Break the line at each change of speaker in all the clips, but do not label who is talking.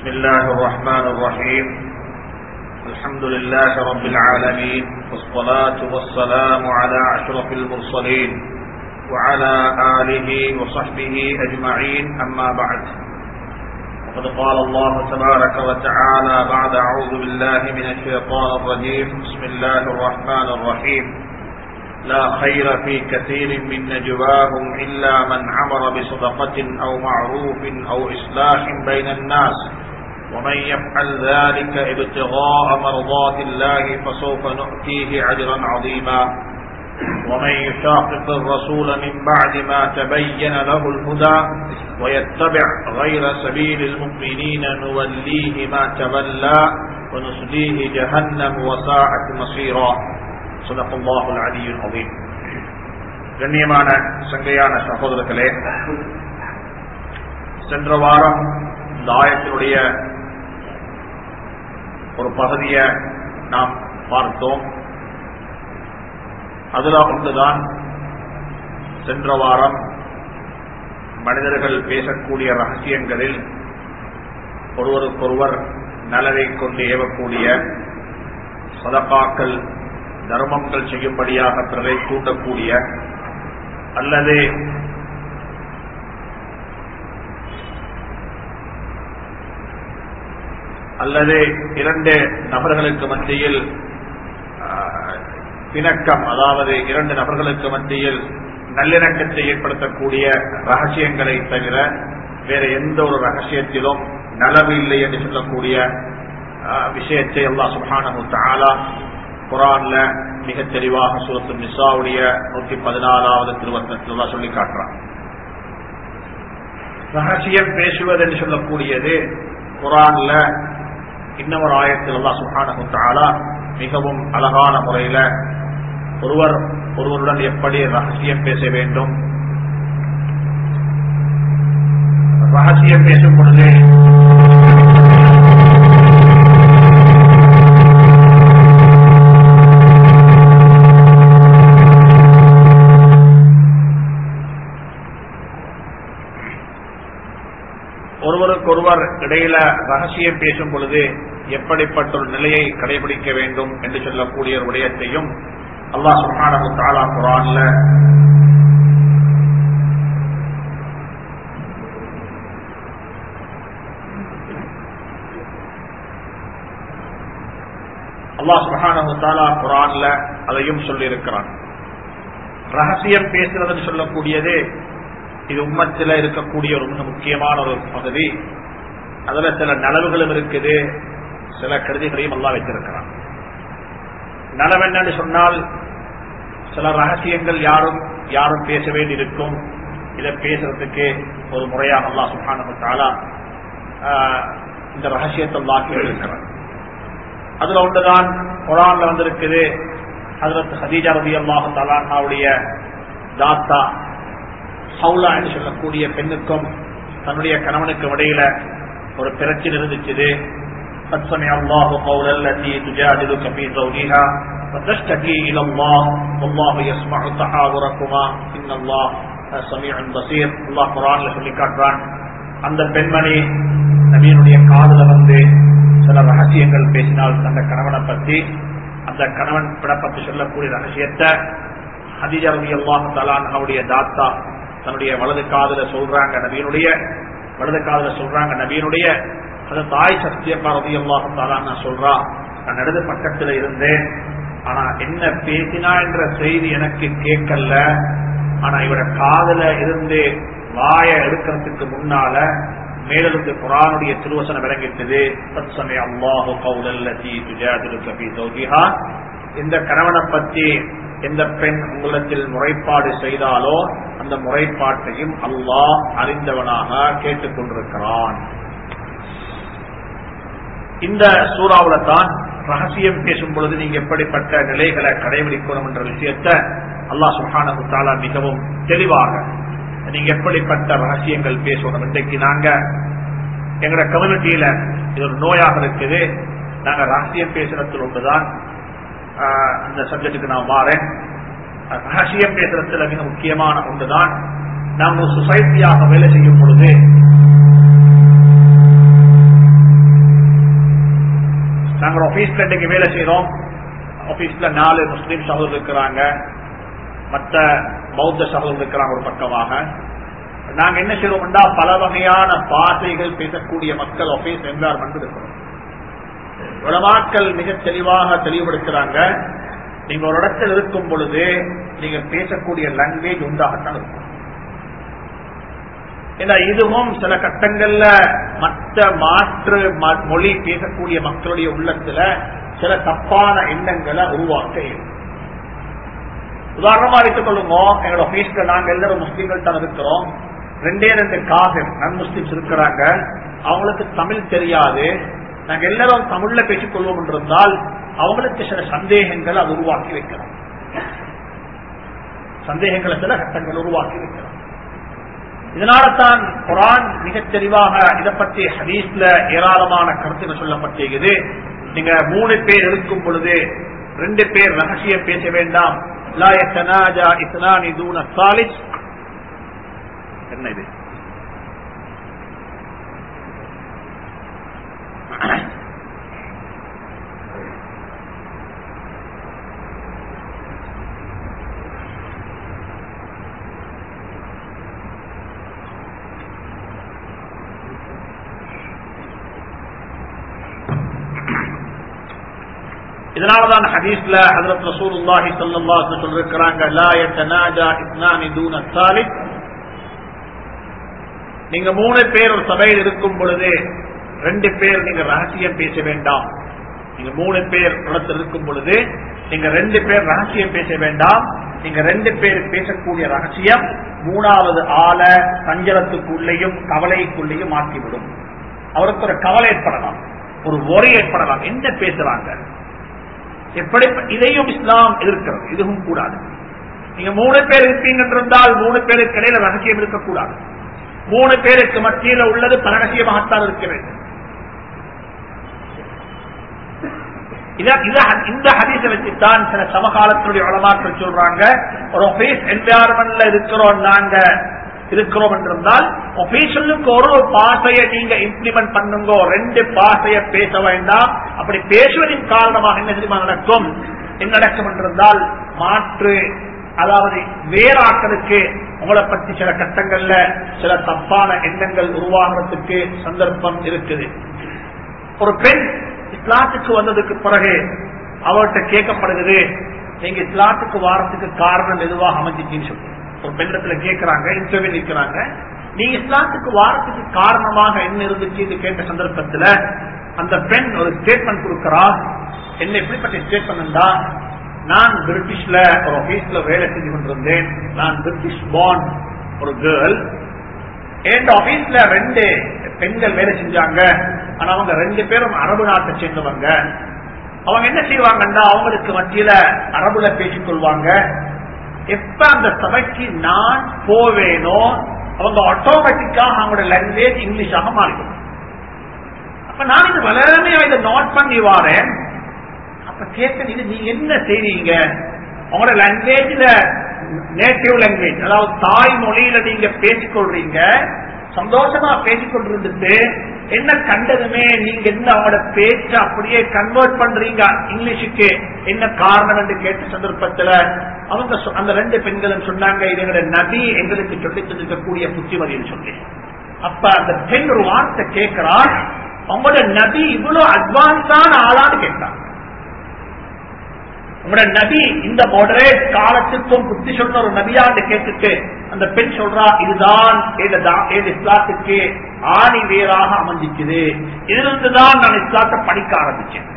بسم الله الرحمن الرحيم الحمد لله رب العالمين والصلاة والسلام على أشرف المرسلين وعلى آله وصحبه أجمعين أما بعد وقد قال الله تبارك وتعالى بعد أعوذ بالله من الشيطان الرجيم بسم الله الرحمن الرحيم لا خير في كثير من نجواهم إلا من عمر بصدقة أو معروف أو إصلاح بين الناس ومن يفعل ذلك ابتغاء مرضات الله فسوف نؤتيه أجرا عظيما ومن يشاقق الرسول من بعد ما تبين له الهدى ويتبع غير سبيل المؤمنين نوليه ما تولى ونصليه جهنم وساءت مصيرا صدق الله العلي العظيم கண்ணியமான சங்கையான சகோதரர்களே சென்ற வாரம் இந்த ஆயத்தினுடைய ஒரு பகுதியை நாம் பார்த்தோம் அதுல ஒன்றுதான் சென்ற வாரம் மனிதர்கள் பேசக்கூடிய ரகசியங்களில் ஒருவருக்கொருவர் நலவை கொண்டு ஏவக்கூடிய சதப்பாக்கள் தர்மங்கள் செய்யும்படியாக பிறரை தூண்டக்கூடிய அல்லது அல்லது இரண்டு நபர்களுக்கு மத்தியில் பிணக்கம் அதாவது இரண்டு நபர்களுக்கு மத்தியில் நல்லிணக்கத்தை ஏற்படுத்தக்கூடிய ரகசியங்களை தவிர வேற எந்த ஒரு ரகசியத்திலும் நலவு இல்லை என்று சொல்லக்கூடிய விஷயத்தை அல்லா சுபானு தாலா குரான்ல மிக தெளிவாக சுரத்து நிசாவுடைய நூத்தி பதினாறாவது திருவத்தத்தில் சொல்லி காட்டுறான் ரகசியம் பேசுவது என்று சொல்லக்கூடியது குரான்ல இன்னொரு ஆயத்தில் அல்லா சுபானு தாலா மிகவும் அழகான முறையில ஒருவர் ஒருவருடன் எப்படி ரகசியம் பேச வேண்டும் ரகசியம் பேசும் பொழுது ஒருவருக்கொருவர் இடையில ரகசியம் பேசும் பொழுது எப்படிப்பட்ட ஒரு நிலையை கடைபிடிக்க வேண்டும் என்று சொல்லக்கூடிய ஒரு விடயத்தையும் அல்லாஹ் சுஹானு தாலா குரான்ல அல்லாஹ் சுஹானு தாலா குரான்ல அதையும் சொல்லி இருக்கிறான் ரகசியம் பேசுறதுன்னு சொல்லக்கூடியது இது உம்மத்தில் இருக்கக்கூடிய ஒரு மிக முக்கியமான ஒரு பகுதி அதுல சில நலவுகளும் இருக்குது சில கருதிகளையும் அல்லா வைத்திருக்கிறான் நலவு என்னன்னு சொன்னால் சில ரகசியங்கள் யாரும் யாரும் பேச வேண்டியிருக்கும் இதை பேசுறதுக்கு ஒரு முறையாக அல்லா சுஹானு தாலா இந்த ரகசியத்தை அல்லாக்கி இருக்கிறான் அதுல ஒன்றுதான் குரான்ல வந்திருக்குது ஹதரத் ஹதீஜா ரதி அல்லாஹு தாலாவுடைய தாத்தா ஹவுலா என்று சொல்லக்கூடிய பெண்ணுக்கும் தன்னுடைய கணவனுக்கும் இடையில ஒரு பிரச்சனை இருந்துச்சு قد سمع الله قول التي تجادلك في زوجها وتشتكي الى الله والله يسمع تحاوركما ان الله سميع بصير الله குர்ஆன்ல சொல்லி காட்டுறான் அந்த பெண்மணி நபியினுடைய காதுல வந்து சில ரகசியங்கள் பேசினால் தந்த கணவனை பத்தி அந்த கணவன் பற்றி சொல்லக்கூடிய ரகசியத்தை ஹதீஜா ரவி அல்லாஹு தலான்ஹாவுடைய தாத்தா தன்னுடைய வலது காதல சொல்றாங்க நபியனுடைய வலது காதல சொல்றாங்க நபியனுடைய அது தாய் சத்தியப்பா ரவி அல்லாஹு தலான் சொல்றா நான் இடது பக்கத்துல இருந்தேன் ஆனா என்ன பேசினா என்ற செய்தி எனக்கு கேட்கல ஆனா இவர காதல இருந்து வாய எடுக்கிறதுக்கு முன்னால மேலிருந்து குரானுடைய திருவசனம் விளங்கிட்டது சமய அல்லாஹு கவுலல்லதி துஜாதிலுக்க ஃபீ ஜௌஜிஹா இந்த கணவனை பற்றி எந்த பெண் உங்களிடத்தில் முறைப்பாடு செய்தாலோ அந்த முறைப்பாட்டையும் அல்லாஹ் அறிந்தவனாக கேட்டுக் கொண்டிருக்கிறான் இந்த சூறாவில தான் ரகசியம் பேசும் பொழுது நீங்க எப்படிப்பட்ட நிலைகளை கடைபிடிக்கணும் என்ற விஷயத்த அல்லாஹ் சுஹானு தாலா மிகவும் தெளிவாக நீங்க எப்படிப்பட்ட ரகசியங்கள் பேசணும் இன்றைக்கு நாங்க எங்கட கம்யூனிட்டியில இது ஒரு நோயாக இருக்குது நாங்க ரகசியம் பேசுறதுல ஒன்றுதான் இந்த சப்ஜெக்டுக்கு நான் மாறேன் ரகசியம் பேசுறதுல மிக முக்கியமான ஒன்றுதான் நாம் ஒரு சொசைட்டியாக வேலை செய்யும் பொழுது ஆபீஸ்ல இன்னைக்கு வேலை செய்யறோம் ஆபீஸ்ல நாலு முஸ்லீம் சகோதரர் இருக்கிறாங்க மற்ற பௌத்த சகோதரர் இருக்கிறாங்க ஒரு பக்கமாக நாங்க என்ன செய்யறோம்னா பல வகையான பாசைகள் பேசக்கூடிய மக்கள் ஆபீஸ் என்வாரன்மெண்ட் இருக்கிறோம் உலமாக்கள் மிக தெளிவாக தெளிவுபடுத்துறாங்க நீங்க ஒரு இடத்தில் இருக்கும் பொழுது நீங்க பேசக்கூடிய லாங்குவேஜ் உண்டாகத்தான் இருக்கும் ஏன்னா இதுவும் சில கட்டங்கள்ல மற்ற மாற்று ம- மொழி பேசக்கூடிய மக்களுடைய உள்ளத்துல சில தப்பான எண்ணங்களை உருவாக்க இயலும். உதாரணமா எடுத்துக் கொள்ளுங்க எங்களோட ஆபீஸ்ல நாங்க எல்லாரும் முஸ்லீம்கள் தான் இருக்கிறோம் ரெண்டே ரெண்டு காஃபிர் நன் முஸ்லிம்ஸ் இருக்கிறாங்க அவங்களுக்கு தமிழ் தெரியாது நாங்க எல்லாரும் தமிழ்ல பேசிக் கொள்வோம் என்றிருந்தால் அவங்களுக்கு சில சந்தேகங்களை அது உருவாக்கி வைக்கிறோம் சந்தேகங்களை சில கட்டங்கள் உருவாக்கி வைக்கிறோம் இதனால தான் குரான் மிகத் தெளிவாக இதை பற்றி ஹதீஸ்ல ஏராளமான கருத்துகள் சொல்லப்பட்டிருக்குது நீங்க மூணு பேர் இருக்கும் பொழுது ரெண்டு பேர் ரகசியம் பேச வேண்டாம் லா யத்தனாஜா இத்னானி தூன சாலிஸ் என்ன இது இதனாலதான் ஹதீஸ்ல ஹஜரத் ரசூலுல்லாஹி ஸல்லல்லாஹு அலைஹி வஸல்லம் சொல்லிருக்காங்க லா யத்தனாஜா இத்னானி தூன சாலிஸ் நீங்க மூணு பேர் ஒரு சபையில் இருக்கும் பொழுது ரெண்டு பேர் நீங்க ரகசியம் பேச வேண்டாம் நீங்க மூணு பேர் இடத்தில் இருக்கும் பொழுது நீங்க ரெண்டு பேர் ரகசியம் பேச வேண்டாம் நீங்க ரெண்டு பேர் பேசக்கூடிய ரகசியம் மூணாவது ஆள சஞ்சலத்துக்குள்ளேயும் கவலைக்குள்ளேயும் மாற்றிவிடும் அவருக்கு ஒரு கவலை ஏற்படலாம் ஒரு ஒரே ஏற்படலாம் என்ன பேசுறாங்க எப்படி இதையும் இஸ்லாம் எதிர்க்கிறது இதுவும் கூடாது நீங்க மூணு பேர் இருப்பீங்க என்றிருந்தால் மூணு பேருக்கு இடையில ரகசியம் இருக்கக்கூடாது மூணு பேருக்கு மத்தியில உள்ளது பல ரகசியமாகத்தான் இருக்க வேண்டும் இத- இத- இந்த ஹதீஸ வச்சுத்தான் சில சமகாலத்தினுடைய உலமாக்கள் சொல்றாங்க ஒரு ஆபீஸ் என்வாயர்மெண்ட்ல இருக்கிறோம் நாங்க இருக்கிறோம் என்றிருந்தால் ஒபீஷியலுக்கு ஒரு ஒரு பாசையை நீங்க இம்ப்ளிமெண்ட் பண்ணுங்க ரெண்டு பாசையை பேச வேண்டாம் அப்படி பேசுவதின் காரணமாக என்ன தெரியுமா நடக்கும் என்ன நடக்கும் என்றிருந்தால் மாற்று அதாவது வேறாக்களுக்கு உங்களை பற்றி சில கட்டங்கள்ல சில தப்பான எண்ணங்கள் உருவாகிறதுக்கு சந்தர்ப்பம் இருக்குது ஒரு பெண் இஸ்லாத்துக்கு வந்ததுக்கு பிறகு அவர்கிட்ட கேட்கப்படுகிறது நீங்க இஸ்லாத்துக்கு வாரத்துக்கு காரணம் எதுவாக அமைஞ்சிச்சின்னு சொல்லி ஒரு பெண்ணத்துல கேட்கிறாங்க இன்டர்வியூ நிற்கிறாங்க நீங்க இஸ்லாத்துக்கு வாரத்துக்கு காரணமாக என்ன இருந்துச்சு கேட்ட சந்தர்ப்பத்துல அந்த பெண் ஒரு ஸ்டேட்மெண்ட் கொடுக்கிறா என்ன எப்படிப்பட்ட ஸ்டேட்மெண்ட் தான் நான் பிரிட்டிஷ்ல ஒரு ஆபீஸ்ல வேலை செஞ்சு கொண்டிருந்தேன் நான் பிரிட்டிஷ் பார்ன் ஒரு கேர்ள் என் ஆபீஸ்ல ரெண்டு பெண்கள் வேலை செஞ்சாங்க ஆனா அவங்க ரெண்டு பேரும் அரபு நாட்டை சேர்ந்தவங்க அவங்க என்ன செய்வாங்கன்னா அவங்களுக்கு மத்தியில அரபுல பேசிக் கொள்வாங்க எப்ப அந்த சபைக்கு நான் போவேனோ அவங்க ஆட்டோமேட்டிக்காக அவங்களோட லாங்குவேஜ் இங்கிலீஷாக மாறிடும் அப்ப நான் இது வளரமையா இதை நோட் பண்ணி வாரேன் அப்ப கேட்க இது நீங்க என்ன செய்றீங்க உங்களோட லாங்குவேஜ்ல நேட்டிவ் லாங்குவேஜ் அதாவது தாய் மொழியில நீங்க பேசிக்கொள்றீங்க சந்தோஷமா பேசிக்கொண்டிருந்துட்டு என்ன கண்டதுமே நீங்க என்ன அவங்களோட பேச்ச அப்படியே கன்வெர்ட் பண்றீங்க இங்கிலீஷுக்கு என்ன காரணம் என்று கேட்ட சந்தர்ப்பத்துல அவங்க சொ- அந்த ரெண்டு பெண்களும் சொன்னாங்க இது எங்களோட நபி எங்களுக்கு சொல்லி தந்திருக்கக்கூடிய புத்திமதின்னு சொல்லி அப்ப அந்த பெண் ஒரு வார்த்தை கேட்கிறார் அவங்களோட நபி இவ்வளவு அட்வான்ஸான ஆளான்னு கேட்டான் உங்களோட நபி இந்த மாடரேட் காலத்துக்கும் புத்தி சொன்ன ஒரு நபியாண்டு கேட்டுட்டு அந்த பெண் சொல்றா இதுதான் எங்க தா- எங்க இஸ்லாத்துக்கு ஆணி வேறாக அமைஞ்சிக்குது இதிலிருந்துதான் நான் இஸ்லாத்தை படிக்க ஆரம்பிச்சேன்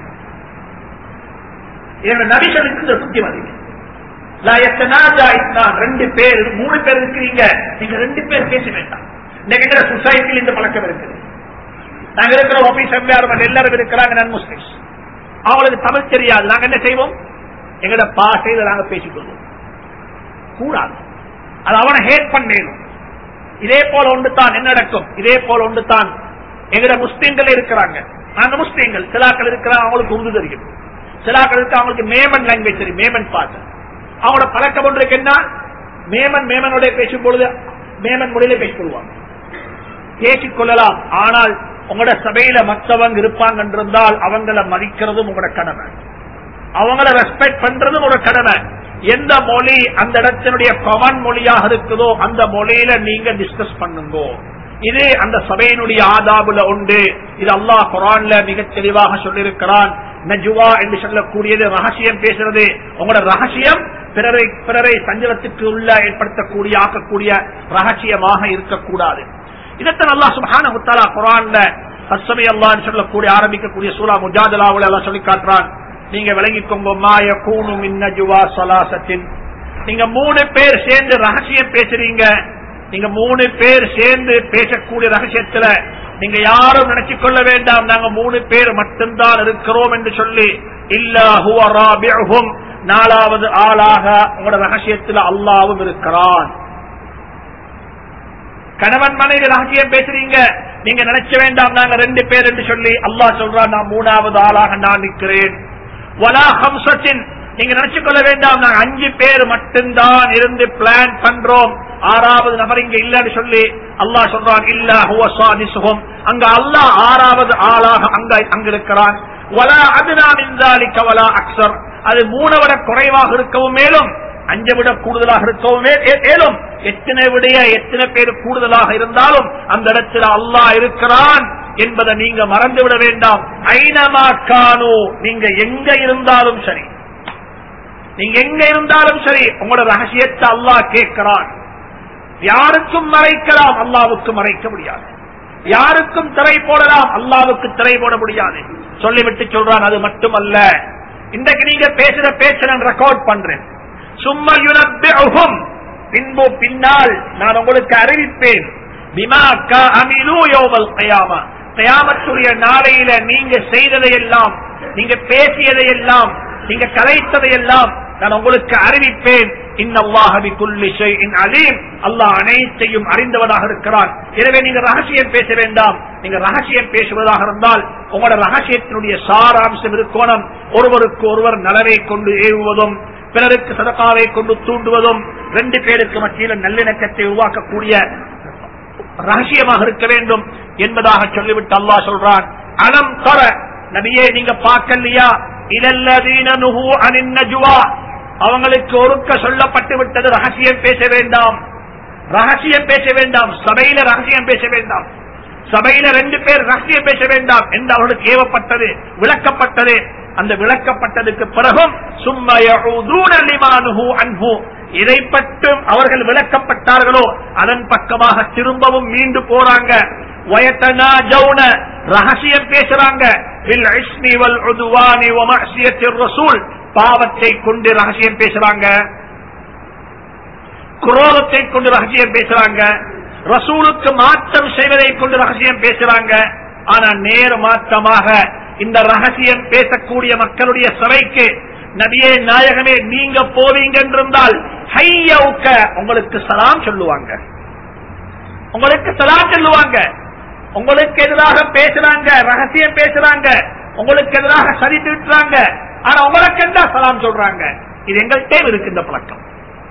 என்னோட நபி சொல்லிட்டு இந்த புத்திமதி லா யத்தனாஜா இஸ்லாம் ரெண்டு பேர் மூணு பேர் இருக்கிறீங்க நீங்க ரெண்டு பேர் பேச வேண்டாம் இன்னைக்கு சொசைட்டியில் இந்த பழக்கம் இருக்குது நாங்க இருக்கிற ஆபீஸ் எம்ஆர்மெண்ட் எல்லாரும் இருக்கிறாங்க நான் முஸ்லிம்ஸ் அவங்களுக்கு தமிழ் தெரியாது நாங்க என்ன செய்வோம் எங்கட பாஷையில நாங்க பேசிக்கொள்வோம் கூடாது அது அவனை ஹேட் பண்ணேனும் இதே போல ஒன்று தான் என்ன நடக்கும் இதே போல ஒன்று தான் எங்கட முஸ்லீம்கள் இருக்கிறாங்க நாங்க முஸ்லீம்கள் சிலாக்கள் இருக்கிறாங்க அவங்களுக்கு உருது தெரியும் சிலாக்கள் இருக்கு அவங்களுக்கு மேமன் லாங்குவேஜ் தெரியும் மேமன் பாட்டு அவங்களோட பழக்கம் ஒன்று இருக்கு என்ன மேமன் மேமனோட பேசும் பொழுது மேமன் மொழியில பேசிக்கொள்வாங்க பேசிக் கொள்ளலாம் ஆனால் உங்களோட சபையில மற்றவங்க இருப்பாங்க இருந்தால் அவங்கள மதிக்கிறதும் உங்களோட கடமை அவங்கள ரெஸ்பெக்ட் பண்றதும் ஒரு கடமை எந்த மொழி அந்த இடத்தினுடைய கமன் மொழியாக இருக்குதோ அந்த மொழியில நீங்க டிஸ்கஸ் பண்ணுங்க இது அந்த சபையினுடைய ஆதாபுல உண்டு இது அல்லாஹ் குரான்ல மிக தெளிவாக சொல்லியிருக்கிறான் நஜுவா என்று சொல்லக்கூடியது ரகசியம் பேசுறது உங்களோட ரகசியம் பிறரை பிறரை சஞ்சலத்துக்கு உள்ள ஏற்படுத்தக்கூடிய ஆக்கக்கூடிய ரகசியமாக இருக்கக்கூடாது இதத்தான் அல்லாஹ் சுப்ஹானஹு வ தஆலா குரான்ல அஸ்ஸமி அல்லாஹ்னு சொல்லக்கூடிய ஆரம்பிக்கக்கூடிய சூரா முஜாதலாவுல அல்லாஹ் சொல்லி காட்டுறான் நீங்க விளங்கிக்கோங்க மாய கூணு மின்னஜுவா சலாசத்தின் நீங்க மூணு பேர் சேர்ந்து ரகசியம் பேசுறீங்க நீங்க மூணு பேர் சேர்ந்து பேசக்கூடிய ரகசியத்துல நீங்க யாரும் நினைச்சுக் கொள்ள வேண்டாம் நாங்க மூணு பேர் மட்டும்தான் இருக்கிறோம் என்று சொல்லி இல்லாஹும் நாலாவது ஆளாக உங்களோட ரகசியத்துல அல்லாவும் இருக்கிறான் கணவன் மனைவி ரகசியம் பேசுறீங்க நீங்க நினைச்ச வேண்டாம் நாங்க ரெண்டு பேர் என்று சொல்லி அல்லாஹ் சொல்றான் நான் மூணாவது ஆளாக நான் நிற்கிறேன் வலா ஹம்சத்தின் நீங்க நினைச்சு கொள்ள வேண்டாம் நாங்க அஞ்சு பேர் மட்டும்தான் இருந்து பிளான் பண்றோம் ஆறாவது நபர் இங்க இல்லன்னு சொல்லி அல்லாஹ் சொல்றான் இல்ல ஹுவசாதிசுகம் அங்க அல்லாஹ் ஆறாவது ஆளாக அங்க அங்க இருக்கிறான் வலா அதுதான் இந்தாலிக்க வலா அக்சர் அது மூணவிட குறைவாக இருக்கவும் மேலும் அஞ்சை விட கூடுதலாக இருக்கவும் மேலும் எத்தனை விடைய எத்தனை பேர் கூடுதலாக இருந்தாலும் அந்த இடத்துல அல்லாஹ் இருக்கிறான் என்பதை நீங்க மறந்து விட வேண்டாம் ஐனமா கானோ நீங்க எங்க இருந்தாலும் சரி நீங்க எங்க இருந்தாலும் சரி உங்களோட ரகசியத்தை அல்லாஹ் கேட்கிறான் யாருக்கும் மறைக்கலாம் அல்லாவுக்கு மறைக்க முடியாது யாருக்கும் திரை போடலாம் அல்லாவுக்கு திரை போட முடியாது சொல்லிவிட்டு சொல்றான் அது மட்டுமல்ல இன்றைக்கு நீங்க பேசுற பேச்ச நான் ரெக்கார்ட் பண்றேன் சும்மா யுனப்பிஹும் பின்பு பின்னால் நான் உங்களுக்கு அறிவிப்பேன் பிமா கா அமிலு யோவல் கயாமா கயாமத்துடைய நாளையில நீங்க செய்ததையெல்லாம் நீங்க பேசியதையெல்லாம் நீங்க கலைத்ததையெல்லாம் நான் உங்களுக்கு அறிவிப்பேன் அல்லாஹ் அனைத்தையும் அறிந்தவனாக இருக்கிறான் எனவே நீங்க ரகசியம் பேச வேண்டாம் நீங்க ரகசியம் பேசுவதாக இருந்தால் உங்களோட ரகசியத்தினுடைய சாராம்சம் இருக்கோணம் ஒருவருக்கு ஒருவர் நலவை கொண்டு ஏவுவதும் பிறருக்கு சதக்காவை கொண்டு தூண்டுவதும் ரெண்டு பேருக்கு மத்தியில் நல்லிணக்கத்தை உருவாக்கக்கூடிய ரகசியமாக இருக்க வேண்டும் என்பதாக சொல்லிவிட்டு அல்லாஹ் சொல்றான் அலம் தர நபியே நீங்க பார்க்கலையா இலல்லதீன நுஹு அனின் நஜுவா அவங்களுக்கு ஒருக்க சொல்லப்பட்டு விட்டது ரகசியம் பேச வேண்டாம் ரகசியம் பேச வேண்டாம் சபையில ரகசியம் பேச வேண்டாம் சபையில ரெண்டு பேர் ரகசியம் பேச வேண்டாம் என்று அவர்களுக்கு ஏவப்பட்டது விளக்கப்பட்டது அந்த விளக்கப்பட்டதுக்கு பிறகும் சும்மையூனு அன்பு இதை பற்றும் அவர்கள் விளக்கப்பட்டார்களோ அதன் பக்கமாக திரும்பவும் மீண்டு போறாங்க வயத்தனா ஜவுன ரகசியம் பேசுறாங்க ரசூல் பாவத்தை கொண்டு ரகசியம் பேசுறாங்க குரோதத்தை கொண்டு ரகசியம் பேசுறாங்க ரசூலுக்கு மாற்றம் செய்வதை கொண்டு ரகசியம் பேசுறாங்க ஆனா நேர் மாற்றமாக இந்த ரகசியம் பேசக்கூடிய மக்களுடைய சபைக்கு நபியே நாயகமே நீங்க போவீங்க என்றிருந்தால் ஹையவுக்க உங்களுக்கு சலாம் சொல்லுவாங்க உங்களுக்கு சலாம் சொல்லுவாங்க உங்களுக்கு எதிராக பேசுறாங்க ரகசியம் பேசுறாங்க உங்களுக்கு எதிராக சதி திட்டுறாங்க ஆனா உங்களுக்கு என்ன சலாம் சொல்றாங்க இது எங்கள்கிட்ட இருக்கு இந்த பழக்கம்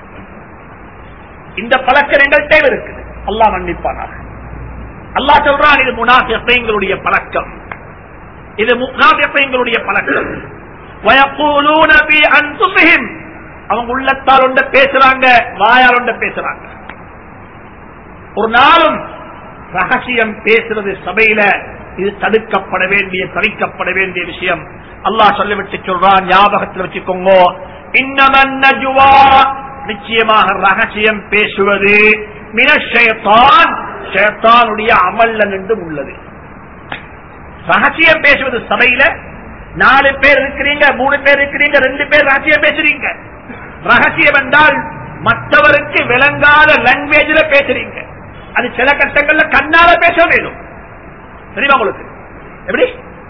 இந்த பழக்கம் எங்கள்கிட்ட இருக்குது அல்லாஹ் மன்னிப்பானாக அல்லாஹ் சொல்றான் இது முனாஃபியங்களுடைய பழக்கம் இது முனாஃபியங்களுடைய பழக்கம் வயக்கூலூன பி அன்ஃபுஸிஹிம் அவங்க உள்ளத்தால் ஒன்ற பேசுறாங்க வாயால் ஒன்ற பேசுறாங்க ஒரு நாளும் ரகசியம் பேசுறது சபையில இது தடுக்கப்பட வேண்டிய தடுக்கப்பட வேண்டிய விஷயம் அல்லாஹ் சொல்லிவிட்டு சொல்றான் ஞாபகத்தில் வச்சுக்கோங்க இன்னமன் நஜுவா நிச்சயமாக ரகசியம் பேசுவது மினஷயத்தான் ஷயத்தானுடைய அமல்ல நின்றும் உள்ளது ரகசியம் பேசுவது சபையில நாலு பேர் இருக்கிறீங்க மூணு பேர் இருக்கிறீங்க ரெண்டு பேர் ரகசியம் பேசுறீங்க ரகசியம் என்றால் மற்றவருக்கு விளங்காத லாங்குவேஜ்ல பேசுறீங்க அது சில கட்டங்கள்ல கண்ணால பேச வேண்டும் தெரியுமா உங்களுக்கு எப்படி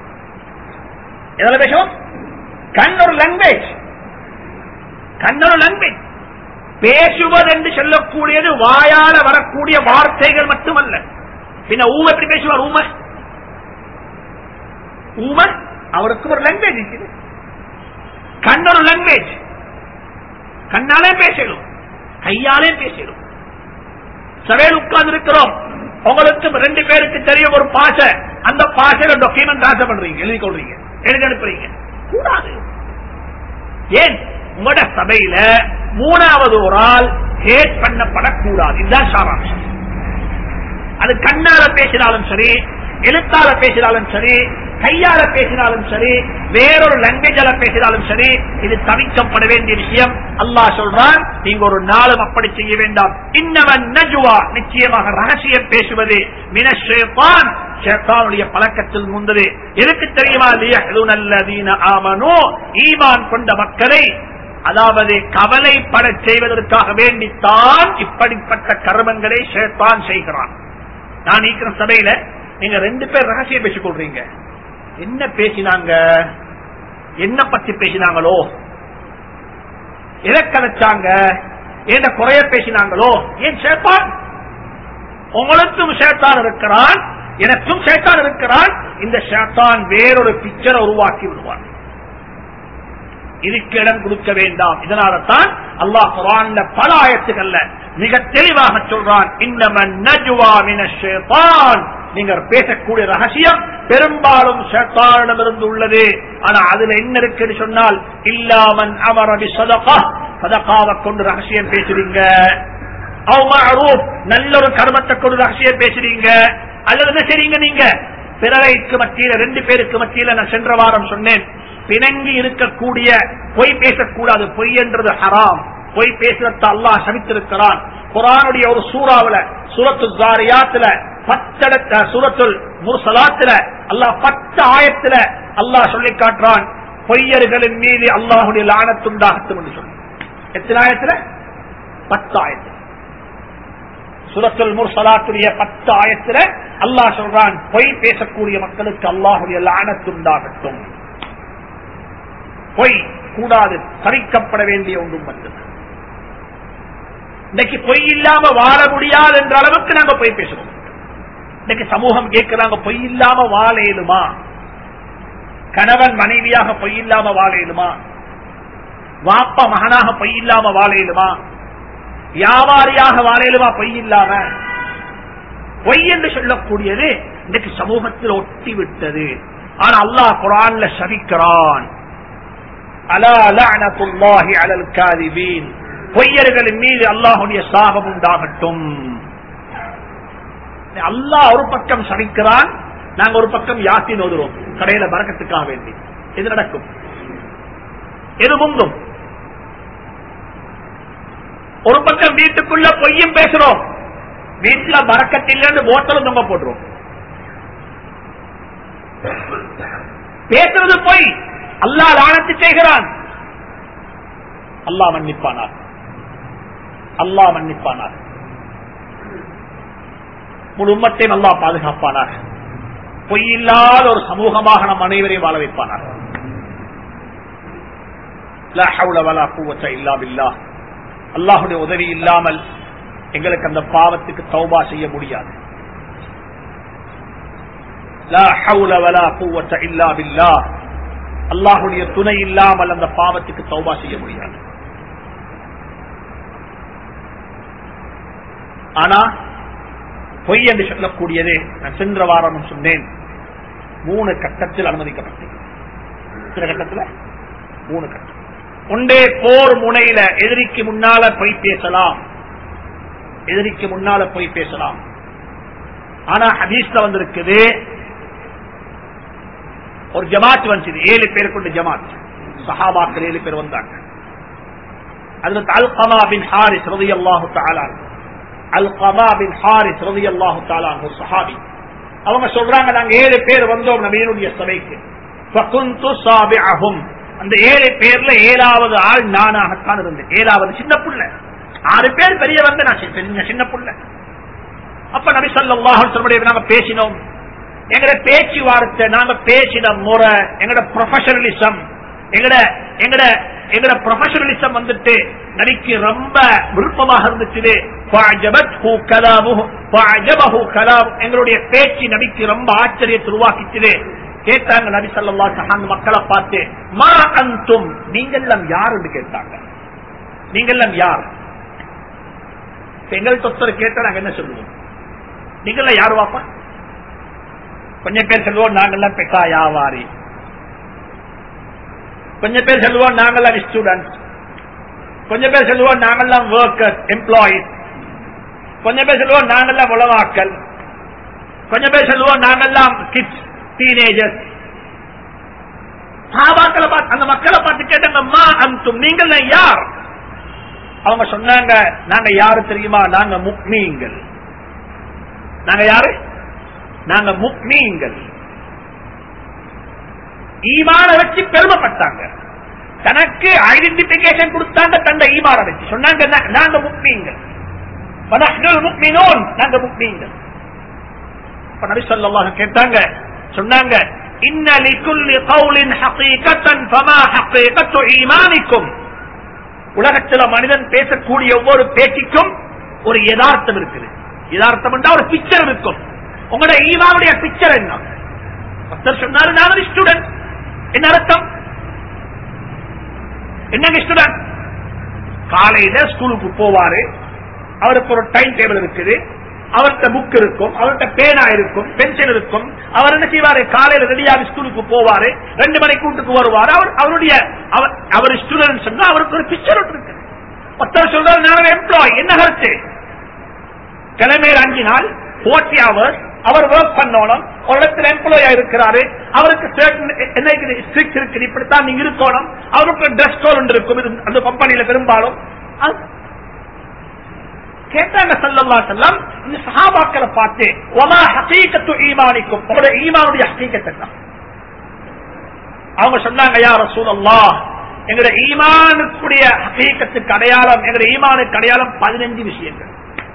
எதில் பேசும் கண் ஒரு லாங்குவேஜ் கண் ஒரு லாங்குவேஜ் பேசுவது என்று சொல்லக்கூடியது வாயால வரக்கூடிய வார்த்தைகள் மட்டுமல்ல பின்ன ஊம எப்படி பேசுவார் ஊம ஊம அவருக்கு ஒரு லாங்குவேஜ் இருக்குது கண் ஒரு லாங்குவேஜ் கண்ணாலே பேசணும் கையாலே பேசணும் சபையில் உட்கார்ந்து இருக்கிறோம் உங்களுக்கு ரெண்டு பேருக்கு தெரியும் ஒரு பாச அந்த பாஷையில டாக்குமெண்ட் ட்ரான்ஸ்ஃபர் பண்றீங்க எழுதி கொள்றீங்க எழுதி அனுப்புறீங்க கூடாது ஏன் உங்களோட சபையில மூணாவது ஒரு ஆள் ஹேட் பண்ணப்படக்கூடாது இதுதான் சாராம்சம் அது கண்ணால பேசினாலும் சரி எழுத்தால பேசினாலும் சரி கையால பேசினாலும் சரி வேறொரு லாங்குவேஜால பேசினாலும் சரி இது தவிக்கப்பட வேண்டிய விஷயம் அல்லாஹ் சொல்றான் நீங்க ஒரு நாளும் அப்படி செய்ய வேண்டாம் இன்னவன் நஜுவா நிச்சயமாக ரகசியம் பேசுவது மினஷேபான் ஷேத்தானுடைய பழக்கத்தில் முந்தது எதுக்கு தெரியுமா லியஹ்லுனல்லதீன ஆமனு ஈமான் கொண்ட மக்களை அதாவது கவலைப்பட செய்வதற்காக வேண்டித்தான் இப்படிப்பட்ட கர்மங்களை ஷேத்தான் செய்கிறான் நான் இருக்கிற சபையில நீங்க ரெண்டு பேர் ரகசியம் பேசிக் கொள்றீங்க என்ன பேசினாங்க என்ன பத்தி பேசினாங்களோ எதை கலைச்சாங்க என்ன குறைய பேசினாங்களோ ஏன் சேத்தான் உங்களுக்கும் சேத்தான் இருக்கிறான் எனக்கும் சேத்தான் இருக்கிறான் இந்த சேத்தான் வேறொரு பிக்சரை உருவாக்கி விடுவான் இதுக்கு இடம் கொடுக்க வேண்டாம் இதனால தான் அல்லாஹ் குரான்ல பல ஆயத்துக்கள்ல மிக தெளிவாக சொல்றான் இன்னமன் நஜுவா மின ஷைத்தான் நீங்க பேசக்கூடிய ரகசியம் பெரும்பாலும் ஷேத்தானிடமிருந்து உள்ளது ஆனா அதுல என்ன இருக்குன்னு சொன்னால் இல்லாமன் அமரபி சதகா சதகாவை கொண்டு ரகசியம் பேசுறீங்க அவ் மஅரூஃப், நல்ல ஒரு கர்மத்தை கொண்டு ரகசியம் பேசுறீங்க அல்லது என்ன செய்றீங்க நீங்க பிறரைக்கு மத்தியில ரெண்டு பேருக்கு மத்தியில நான் சென்ற வாரம் சொன்னேன் பிணங்கி இருக்கக்கூடிய பொய் பேசக்கூடாது பொய் என்றது ஹராம் பொய் பேசுறத அல்லாஹ் சமித்திருக்கிறான் குரானுடைய ஒரு சூறாவுல சூரத்து ஜாரியாத்துல பத்தடத்த சூரத்துல் முர்சலாத்துல அல்லாஹ் பத்து ஆயத்துல அல்லாஹ் சொல்லி காட்டுறான் பொய்யர்களின் மீது அல்லாஹுடைய லானத்துண்டாகட்டும் என்று சொல்லி எத்தனை ஆயத்துல பத்து ஆயத்துல சுரத்துல் முர்சலாத்துடைய பத்து ஆயத்துல அல்லாஹ் சொல்றான் பொய் பேசக்கூடிய மக்களுக்கு அல்லாஹுடைய லானத்துண்டாகட்டும் பொய் கூடாது தவிக்கப்பட வேண்டிய ஒன்றும் மட்டும் இன்னைக்கு பொய் இல்லாம வாழ முடியாது என்ற அளவுக்கு நாங்க பொய் பேசுறோம் இன்னைக்கு சமூகம் கேட்கிறாங்க பொய் இல்லாம வாழ இயலுமா கணவன் மனைவியாக பொய் இல்லாம வாழ இயலுமா வாப்பா மகனாக பொய் இல்லாம வாழ இயலுமா வியாபாரியாக வாழ இயலுமா பொய் இல்லாம பொய் என்று சொல்லக்கூடியது இன்னைக்கு சமூகத்தில் ஒட்டி விட்டது ஆனா அல்லாஹ் குரான்ல சபிக்கிறான் அலா லஅனத்துல்லாஹி அலல் காதிபீன் பொய்யர்களின் மீது அல்லாஹுடைய சாபம் உண்டாகட்டும் அல்லாஹ் ஒரு பக்கம் சபிக்கிறான் நாங்க ஒரு பக்கம் யாத்தின் ஓதுறோம் கடையில பறக்கத்துக்காக வேண்டி இது நடக்கும் எது முந்தும் ஒரு பக்கம் வீட்டுக்குள்ள பொய்யும் பேசுறோம் வீட்டுல பறக்கத்தில்லைன்னு போட்டலும் தொங்க போடுறோம் பேசுறது பொய் அல்லாஹ் லானத்து செய்கிறான் அல்லாஹ் மன்னிப்பானார் அல்லாஹ் மன்னிப்பானார் முழு உம்மத்தையும் அல்லாஹ் பாதுகாப்பானார் பொய்யில்லாத ஒரு சமூகமாக நம் அனைவரையும் வாழ வைப்பானார் லா ஹவுல வலா குவத்த இல்லா பில்லாஹ். அல்லாஹுடைய உதவி இல்லாமல் எங்களுக்கு அந்த பாவத்துக்கு தௌபா செய்ய முடியாது லா ஹவுல வலா குவத்த இல்லா பில்லாஹ். அல்லாஹுடைய துணை இல்லாமல் அந்த பாவத்துக்கு தௌபா செய்ய முடியாது ஆனா பொய் என்று சொல்லக்கூடியது நான் சென்ற வாரம் சொன்னேன் மூணு கட்டத்தில் அனுமதிக்கப்பட்டது சில கட்டத்தில் மூணு கட்டம் ஒன்றே போர் முனையில எதிரிக்கு முன்னால பொய் பேசலாம் எதிரிக்கு முன்னால பொய் பேசலாம் ஆனா ஹதீஸ்ல வந்திருக்குது ஒரு ஜமாத் வந்துச்சு ஏழு பேர் கொண்ட ஜமாத் சஹாபாக்கள் ஏழு பேர் வந்தாங்க அதுல அல்கமா பின் ஹாரிஸ் ரதி அல்லாஹு தாலான் அல்கமா பின் ஹாரிஸ் ரதி அல்லாஹு தாலான் ஒரு சஹாபி அவங்க சொல்றாங்க நாங்க ஏழு பேர் வந்தோம் நபீனுடைய சபைக்கு ஃபகுந்து சாபிஅஹும் அந்த ஏழு பேர்ல ஏழாவது ஆள் நானாகத்தான் இருந்தேன் ஏழாவது சின்ன புள்ள ஆறு பேர் பெரிய வந்து நான் சின்ன சின்ன புள்ள அப்ப நபி ஸல்லல்லாஹு அலைஹி வஸல்லம் நாங்க பேசினோம் எங்கட பேச்சுவார்த்தை நாங்க பேசின முறை எங்கட ப்ரொஃபஷனலிசம் எங்கட எங்கட எங்கட ப்ரொஃபஷனலிசம் வந்துட்டு நபிக்கு ரொம்ப விருப்பமாக இருந்துச்சு ஃபஅஜபத்ஹு கலாமுஹு ஃபஅஜபஹு கலாம் எங்களுடைய பேச்சு நபிக்கு ரொம்ப ஆச்சரியத்தை உருவாக்கிச்சு கேட்டாங்க நபி ஸல்லல்லாஹு அலைஹி வஸல்லம் மக்களை பார்த்து மா அன்தும் நீங்கெல்லாம் யாருன்னு கேட்டாங்க நீங்கெல்லாம் யார் இப்ப எங்கள் தொத்தர் கேட்டா நாங்க என்ன சொல்லுவோம் நீங்கெல்லாம் யார் வாப்பா கொஞ்சம் பேர் சொல்லுவோம் நாங்கெல்லாம் பெட்டா வியாபாரி கொஞ்சம் பேர் சொல்லுவோம் நாங்கெல்லாம் ஸ்டூடெண்ட் கொஞ்சம் பேர் சொல்லுவோம் நாங்கெல்லாம் ஒர்க்கர்ஸ் எம்ப்ளாயிஸ் கொஞ்சம் பேர் சொல்லுவோம் நாங்கெல்லாம் உளவாக்கல் கொஞ்சம் பேர் சொல்லுவோம் நாங்கெல்லாம் கிட்ஸ் டீனேஜர்ஸ் சாபாக்களை பார்த்து அந்த மக்களை பார்த்து கேட்டாங்க மா அந்தும் நீங்கள் யார் அவங்க சொன்னாங்க நாங்க யாரு தெரியுமா நாங்க முக்மீங்கள் நாங்க யாரு நாங்க முக்மீங்கள் ஈமான வச்சு பெருமைப்பட்டாங்க தனக்கு ஐடென்டிபிகேஷன் கொடுத்தாங்க தந்த ஈமான வச்சு சொன்னாங்க நா- நாங்க முக்மீங்கள் வனஹ்னுல் முக்மினூன் நாங்க முக்மீங்கள் அப்ப நபி ஸல்லல்லாஹு கேட்டாங்க சொன்னாங்க இன்ன லிகுல்லி கௌலின் ஹகீகத்தன் ஃபமா ஹகீகத்து ஈமானிக்கும் உலகத்துல மனிதன் பேசக்கூடிய ஒவ்வொரு பேச்சுக்கும் ஒரு யதார்த்தம் இருக்குது யதார்த்தம் என்றா ஒரு பிக்சர் இருக்கும் உங்களோட ஈமாவுடைய பிக்சர் என்ன ஒருத்தர் சொன்னாரு நான் ஒரு ஸ்டூடெண்ட் என்ன அர்த்தம் என்னங்க ஸ்டூடெண்ட் காலையில ஸ்கூலுக்கு போவாரு அவருக்கு ஒரு டைம் டேபிள் இருக்குது அவர்கிட்ட புக் இருக்கும் அவர்கிட்ட பேனா இருக்கும் பென்சில் இருக்கும் அவர் என்ன செய்வாரு காலையில ரெடியாக ஸ்கூலுக்கு போவாரு ரெண்டு மணிக்கு வீட்டுக்கு வருவாரு அவர் அவருடைய அவர் அவர் ஸ்டூடெண்ட் சொன்னா அவருக்கு ஒரு பிக்சர் இருக்கு ஒருத்தர் சொல்றாரு நான் எம்ப்ளாய் என்ன கருத்து கிழமையில் அஞ்சு நாள் போர்ட்டி ஹவர்ஸ் அவர் ஒர்க் பண்ணணும் ஒரு இடத்துல எம்ப்ளாயா இருக்கிறாரு அவருக்கு certain என்ன இருக்குது ஸ்ட்ரிக்ட் இருக்குது இப்படித்தான் நீங்க இருக்கணும் அவருக்கு ட்ரெஸ் கோல் ஒன்று இருக்கும் இது அந்த கம்பெனியில பெரும்பாலும் அது- கேட்டாங்க சல்லல்லா செல்லம் இந்த சஹாபாக்களை பார்த்து ஒமா ஹகீகத்து ஈமானிக்கும் உங்களுடைய ஈமானுடைய ஹகீகத் என்ன அவங்க சொன்னாங்க யா ரசூலல்லாஹ் எங்களுடைய ஈமானுக்குரிய ஹகீகத்துக்கு அடையாளம் எங்களுடைய ஈமானுக்கு அடையாளம் பதினஞ்சு விஷயங்கள்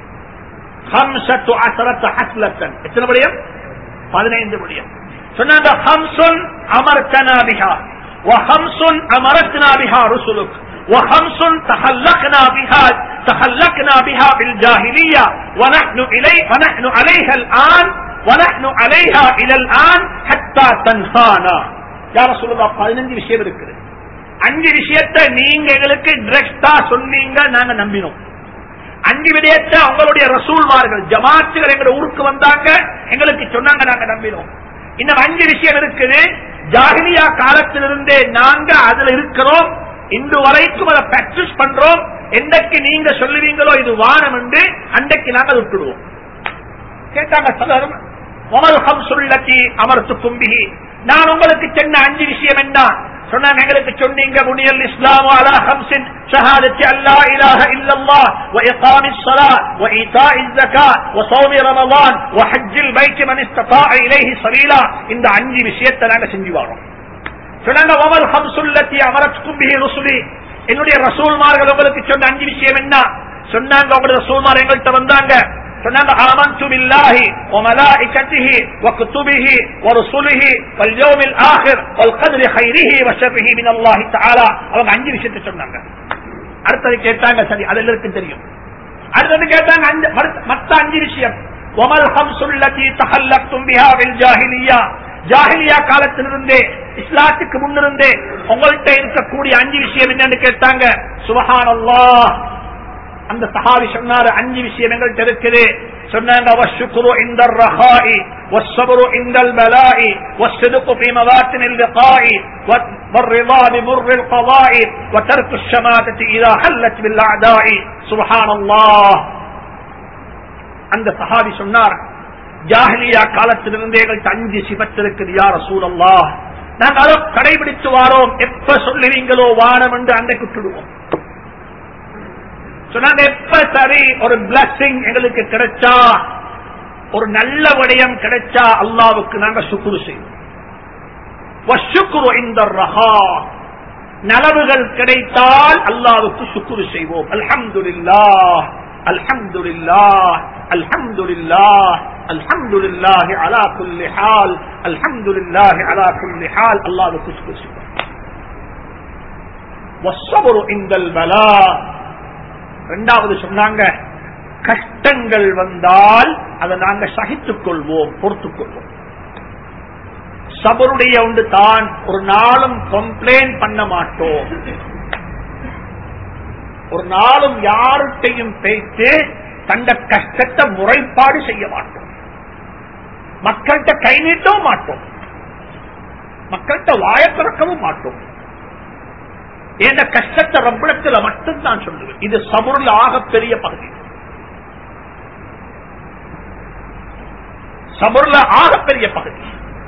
خمسة عشرة حسلة எத்தனை விடயம் பதினைந்து விடயம் சொன்னாங்க ஹம்சுன் அமர்த்தனா பிஹா وخمس أمرتنا بها رسلك وخمس تخلقنا بها تخلقنا بها بالجاهلية ونحن إلي ونحن عليها الآن ونحن عليها إلى الآن حتى تنهانا يا رسول الله பதினஞ்சு விஷயம் இருக்குது அஞ்சு விஷயத்தை நீங்க எங்களுக்கு டிரெக்டா சொன்னீங்க நாங்க நம்பினோம் அஞ்சு விடயத்தை உங்களுடைய ரசூல்மார்கள் ஜமாத்துகள் எங்க ஊருக்கு வந்தாங்க எங்களுக்கு சொன்னாங்க நாங்க நம்பினோம் இன்னும் அஞ்சு விஷயம் இருக்குது ஜாகிலியா காலத்திலிருந்தே நாங்க அதுல இருக்கிறோம் இன்று வரைக்கும் அதை பிராக்டிஸ் பண்றோம் என்றைக்கு நீங்க சொல்லுவீங்களோ இது வானம் என்று அன்றைக்கு நாங்கள் விட்டுடுவோம் கேட்டாங்க சலரும் ஒமருகம் சொல்லி அமர்த்து கும்பிகி நான் உங்களுக்கு சொன்ன அஞ்சு விஷயம் என்ன சொன்னாங்க எங்களுக்கு சொன்னீங்க முனியல் இஸ்லாம் அலா ஹம்சின் ஷஹாதத்தி அல்லா இலாஹ இல்லல்லாஹ் وإقام الصلاة وإيتاء الزكاة وصوم رمضان وحج البيت من استطاع إليه سبيلا இந்த அஞ்சு விஷயத்தை நாங்க செஞ்சு வரோம் சொன்னாங்க ஒமல் ஹம்சுல்லத்தி அமரத்துக்கும் பிஹி ருசுலி என்னுடைய ரசூல்மார்கள் உங்களுக்கு சொன்ன அஞ்சு விஷயம் என்ன சொன்னாங்க உங்களுடைய ரசூல்மார் எங்கள்கிட்ட வந்தாங்க சொன்னாங்க ஆமன்து பில்லாஹி وملائكته وكتبه ورسله واليوم الآخر والقدر خيره وشره من الله تعالى அவங்க அஞ்சு விஷயத்தை சொன்னாங்க அடுத்தது கேட்டாங்க சரி அது எல்லாருக்கும் தெரியும் அடுத்தது கேட்டாங்க அஞ்சு மறுத்த- மத்த அஞ்சு விஷயம் ஒமல் ஹம்சுல்லத்தி தஹல்லக்தும் பிஹா பில் ஜாஹிலியா ஜாஹிலியா காலத்திலிருந்தே இஸ்லாத்துக்கு முன்னிருந்தே உங்கள்கிட்ட இருக்கக்கூடிய அஞ்சு விஷயம் என்னன்னு கேட்டாங்க சுபஹானல்லாஹ் அந்த சஹாபி சொன்னாரு அஞ்சு விஷயம் எங்கள்கிட்ட இருக்குது சொன்னாங்க வஷ்ஷுக்ரு இந்த الرخاء والصبر عند البلاء والصدق في مواطن اللقاء والرضا بمر القضاء وترك الشماتة إذا حلت بالأعداء سبحان الله அந்த சஹாபி சொன்னார் ஜாஹிலியா காலத்திலிருந்தே எங்கள்கிட்ட அஞ்சு சிபத்து இருக்குது யார் சூழல்லா நாங்க அதை கடைபிடித்து வாரோம் எப்ப சொல்லுவீங்களோ வானம் என்று அன்றைக்கு விட்டுடுவோம் சொன்னாங்க எப்ப சரி ஒரு பிளஸிங் எங்களுக்கு கிடைச்சா ஒரு நல்ல விடயம் கிடைச்சா அல்லாவுக்கு நாங்க சுக்குரு செய்வோம் வஷ்ஷுக்குரு இந்த ரஹா நலவுகள் கிடைத்தால் அல்லாவுக்கு சுக்குரு செய்வோம் அல்ஹம்துலில்லாஹ் அல்ஹம்துலில்லாஹ் அல்ஹம்துலில்லாஹ் அல்ஹம்துலில்லாஹி அலா குல்லி ஹால் அல்ஹம்துலில்லாஹி அலா குல்லி ஹால் அல்லாவுக்கு சுக்குரு செய்வோம் வஸ்ஸபரு இந்தல் பலா ரெண்டாவது சொன்னாங்க கஷ்டங்கள் வந்தால் அதை நாங்க சகித்துக் கொள்வோம் பொறுத்துக் கொள்வோம் சபருடைய ஒன்று தான் ஒரு நாளும் கம்ப்ளைண்ட் பண்ண மாட்டோம் ஒரு நாளும் யார்கிட்டையும் பேசி தந்த கஷ்டத்தை முறைப்பாடு செய்ய மாட்டோம் மக்கள்கிட்ட கை நீட்டவும் மாட்டோம் மக்கள்கிட்ட வாய திறக்கவும் மாட்டோம் என்ற கஷ்டத்தை ரப்பிடத்துல மட்டும் தான் சொல்லுவேன் இது சபுரில் ஆகப்பெரிய பகுதி சபுரில் ஆகப்பெரிய பகுதி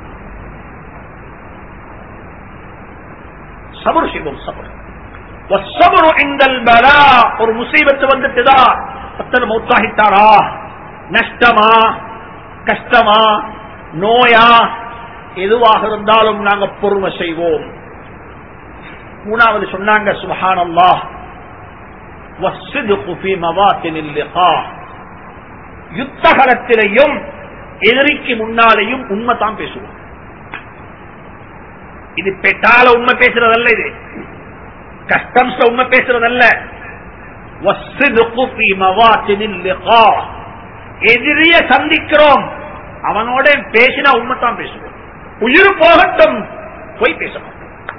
சபுர் செய்வோம் சபுர் வஸ்ஸபுரு இந்தல் பலா ஒரு முசீபத்து வந்துட்டுதா பத்தன மௌத்தாகிட்டாரா நஷ்டமா கஷ்டமா நோயா எதுவாக இருந்தாலும் நாங்க பொறுமை செய்வோம் மூணாவது சொன்னாங்க சுபஹானல்லாஹ் வஸ்ஸிதுகு ஃபீ மவாத்தினில் லிகா யுத்தகலத்திலையும் எதிரிக்கு முன்னாலேயும் உண்மை தான் பேசுவோம் இது பெட்டால உண்மை பேசுறதல்ல இது கஸ்டம்ஸ் உண்மை பேசுறதல்ல வஸ்ஸிதுகு ஃபீ மவாத்தினில் லிகா எதிரிய சந்திக்கிறோம் அவனோட பேசினா உண்மை தான் பேசுவோம் உயிர் போகட்டும் போய் பேச மாட்டோம்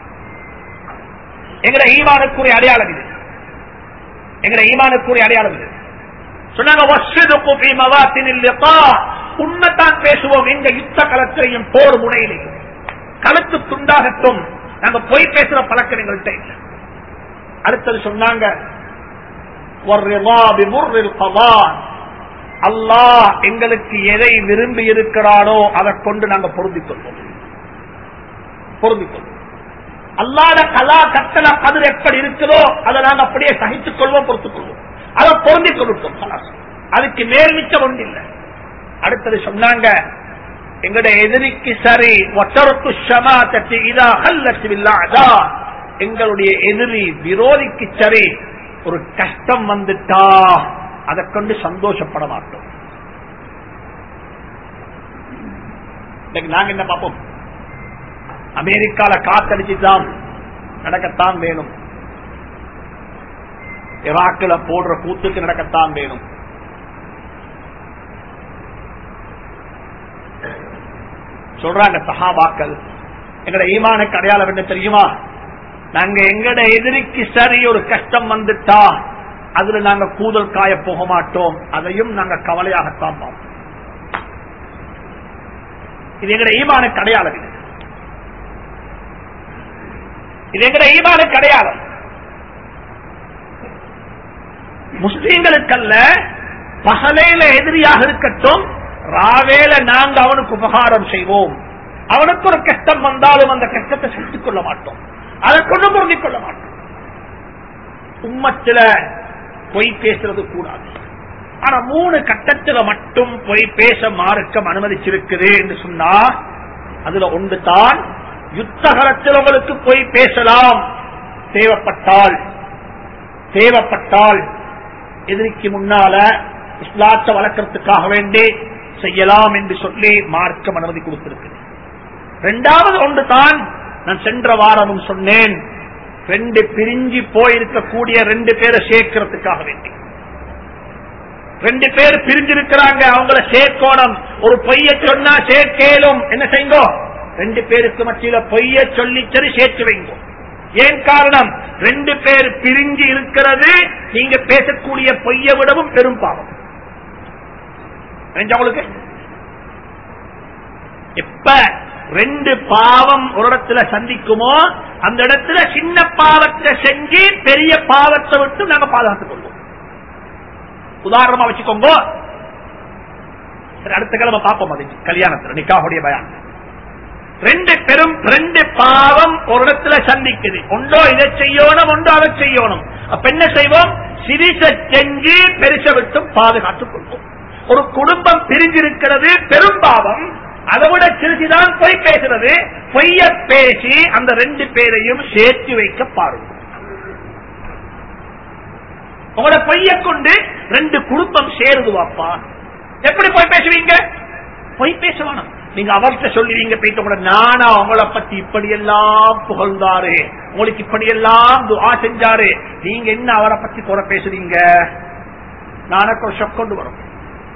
எங்கட ஈமானுக்குரிய அடையாளம் இது எங்கட ஈமானுக்குரிய அடையாளம் இது சொன்னாங்க வஸ்ஸிதுகு ஃபீ மவாத்தினில் லிகா உண்மைத்தான் பேசுவோம் எங்க யுத்த களத்திலையும் போர் முனையிலையும் கழுத்து துண்டாகட்டும் நாங்க போய் பேசுற பழக்கம் எங்கள்கிட்ட இல்ல அடுத்தது சொன்னாங்க அல்லாஹ் எங்களுக்கு எதை விரும்பி இருக்கிறானோ அதை கொண்டு நாங்க பொருந்திக் கொள்வோம் பொருந்திக் கொள்வோம் அல்லாத கலா கட்டள கதிர் எப்படி இருக்குதோ அதை நாங்க அப்படியே சகித்துக் கொள்வோம் பொறுத்துக் கொள்வோம் அதை பொருந்திக் கொள்வோம் அதுக்கு மேல் மிச்சம் ஒன்றில்லை அடுத்தது சொன்னாங்க எங்கட எதிரிக்கு சரி ஒட்டருக்கு ஷமா தட்டி இதா கல்லா எங்களுடைய எதிரி விரோதிக்கு சரி ஒரு கஷ்டம் வந்துட்டா அதை கொண்டு சந்தோஷப்பட மாட்டோம் நாங்க என்ன பார்ப்போம் அமெரிக்கால காத்தடிச்சுதான் நடக்கத்தான் வேணும் ஈராக்கில் போடுற கூத்துக்கு நடக்கத்தான் வேணும் சொல்றாங்க சஹாபாக்கள் எங்கட ஈமானுக்கு அடையாளம் என்ன தெரியுமா நாங்க எங்கட எதிரிக்கு சரி ஒரு கஷ்டம் வந்துட்டா அதுல நாங்க கூதல் காய போக மாட்டோம் அதையும் நாங்க கவலையாகத்தான் பார்ப்போம் இது எங்கட ஈமானுக்கு அடையாளம் இது இது எங்கட ஈமானுக்கு அடையாளம் முஸ்லீம்களுக்கல்ல பகலையில எதிரியாக இருக்கட்டும் ராவேல நாங்க அவனுக்கு உபகாரம் செய்வோம் அவனுக்கு ஒரு கஷ்டம் வந்தாலும் அந்த கஷ்டத்தை செலுத்திக் கொள்ள மாட்டோம் அதை கொண்டு பொருந்திக் கொள்ள மாட்டோம் உம்மத்தில பொய் பேசுறது கூடாது ஆனா மூணு கட்டத்துல மட்டும் பொய் பேச மார்க்கம் அனுமதிச்சிருக்குது என்று சொன்னா அதுல ஒன்று தான் யுத்தகரத்தில் உங்களுக்கு பொய் பேசலாம் தேவைப்பட்டால் தேவைப்பட்டால் எதிரிக்கு முன்னால இஸ்லாத்தை வளர்க்கறதுக்காக வேண்டி செய்யலாம் என்று சொல்லி மார்க்கம் அனுமதி கொடுத்திருக்கு இரண்டாவது ஒன்று தான் நான் சென்ற வாரமும் சொன்னேன் ரெண்டு பிரிஞ்சு போயிருக்கக்கூடிய ரெண்டு பேரை சேர்க்கிறதுக்காக வேண்டி ரெண்டு பேர் பிரிஞ்சிருக்கிறாங்க அவங்கள சேர்க்கோணம் ஒரு பொய்ய சொன்னா சேர்க்கேலும் என்ன செய்யுங்கோ ரெண்டு பேருக்கு மத்தியில பொய்ய சொல்லி சரி சேர்த்து வைங்க ஏன் காரணம் ரெண்டு பேர் பிரிஞ்சு இருக்கிறது நீங்க பேசக்கூடிய பொய்ய விடவும் பெரும் பாவம் உங்களுக்கு எப்ப ரெண்டு பாவம் ஒரு இடத்துல சந்திக்குமோ அந்த இடத்துல சின்ன பாவத்தை செஞ்சு பெரிய பாவத்தை விட்டு நாங்க பாதுகாத்துக் கொள்வோம் உதாரணமா வச்சுக்கோங்க அடுத்த கிழமை பார்ப்போம் அது கல்யாணத்துல நிக்காவுடைய பயான் ரெண்டு பெரும் ரெண்டு பாவம் ஒரு இடத்துல சந்திக்குது ஒன்றோ இதை செய்யணும் ஒன்றோ அதை செய்யணும் அப்ப என்ன செய்வோம் சிரிச செஞ்சு பெருச விட்டு பாதுகாத்துக் கொள்வோம் ஒரு குடும்பம் பிரிஞ்சிருக்கிறது பெரும் பாவம் அதை விட சிறுசிதான் பொய் பேசுறது பொய்ய பேசி அந்த ரெண்டு பேரையும் சேர்த்து வைக்க பாருங்க உங்களோட பொய்ய கொண்டு ரெண்டு குடும்பம் சேருதுவாப்பா எப்படி போய் பேசுவீங்க பொய் பேசணும் நீங்க அவர்கிட்ட சொல்லுவீங்க போயிட்டு உங்களோட நானா உங்களை பத்தி இப்படி எல்லாம் புகழ்ந்தாரு உங்களுக்கு இப்படி எல்லாம் துவா செஞ்சாரு நீங்க என்ன அவரை பத்தி குறை பேசுறீங்க நானக்கு ஒரு ஷொக் கொண்டு வரும்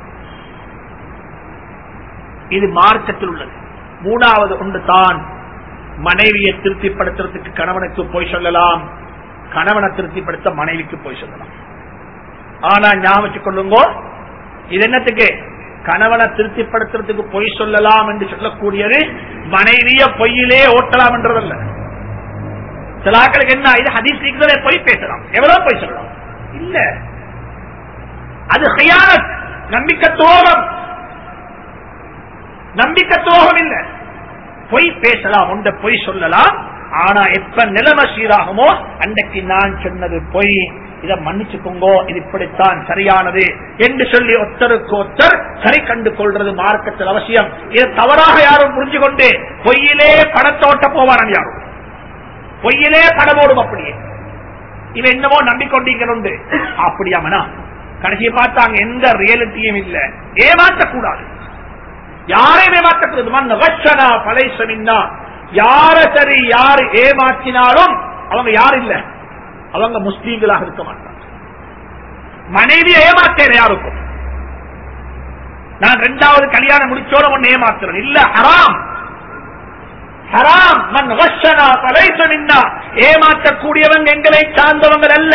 இது மார்க்கத்தில் உள்ளது மூணாவது ஒன்று தான் மனைவியை திருப்திப்படுத்துறதுக்கு கணவனுக்கு போய் சொல்லலாம் கணவனை திருப்திப்படுத்த மனைவிக்கு போய் சொல்லலாம் ஆனா ஞாபகம் கொள்ளுங்க இது என்னத்துக்கு கணவனை திருப்திப்படுத்துறதுக்கு பொய் சொல்லலாம் என்று சொல்லக்கூடியது மனைவிய பொய்யிலே ஓட்டலாம் என்றதல்ல சில ஆட்களுக்கு என்ன இது ஹதீஸ் நீங்களே பொய் பேசலாம் எவ்வளவு பொய் சொல்லலாம் இல்ல அது ஹியானத் நம்பிக்கை துரோகம் நம்பிக்கை துரோகம் இல்ல பொய் பேசலாம் உண்ட பொய் சொல்லலாம் ஆனா எப்ப நிலைமை சீராகுமோ அன்றைக்கு நான் சொன்னது பொய் இதை மன்னிச்சுக்கோங்கோ இது இப்படித்தான் சரியானது என்று சொல்லி ஒத்தருக்கு ஒத்தர் சரி கண்டு கொள்றது மார்க்கத்தில் அவசியம் இது தவறாக யாரும் புரிஞ்சு கொண்டு பொய்யிலே பணத்தோட்ட போவான் யாரும் பொய்யிலே படம் ஓடும் அப்படியே இவன் என்னமோ நம்பிக்கொண்டிருக்கிறது அப்படியாமனா கடைசியை பார்த்தாங்க எந்த ரியாலிட்டியும் இல்ல ஏமாற்றக்கூடாது யாரையும் ஏமாற்றக்கூடாது மண் வச்சனா பலை சொன்னா யார சரி யார் ஏமாற்றினாலும் அவங்க யார் இல்ல அவங்க முஸ்லீம்களாக இருக்க மாட்டாங்க மனைவி ஏமாத்தேன் யாருக்கும் நான் ரெண்டாவது கல்யாணம் முடிச்சோட ஒன்னு ஏமாத்துறேன் இல்ல ஹராம் ஹராம் மன் வஷனா பலைச நின்னா ஏமாற்றக்கூடியவங்க எங்களை சார்ந்தவங்க அல்ல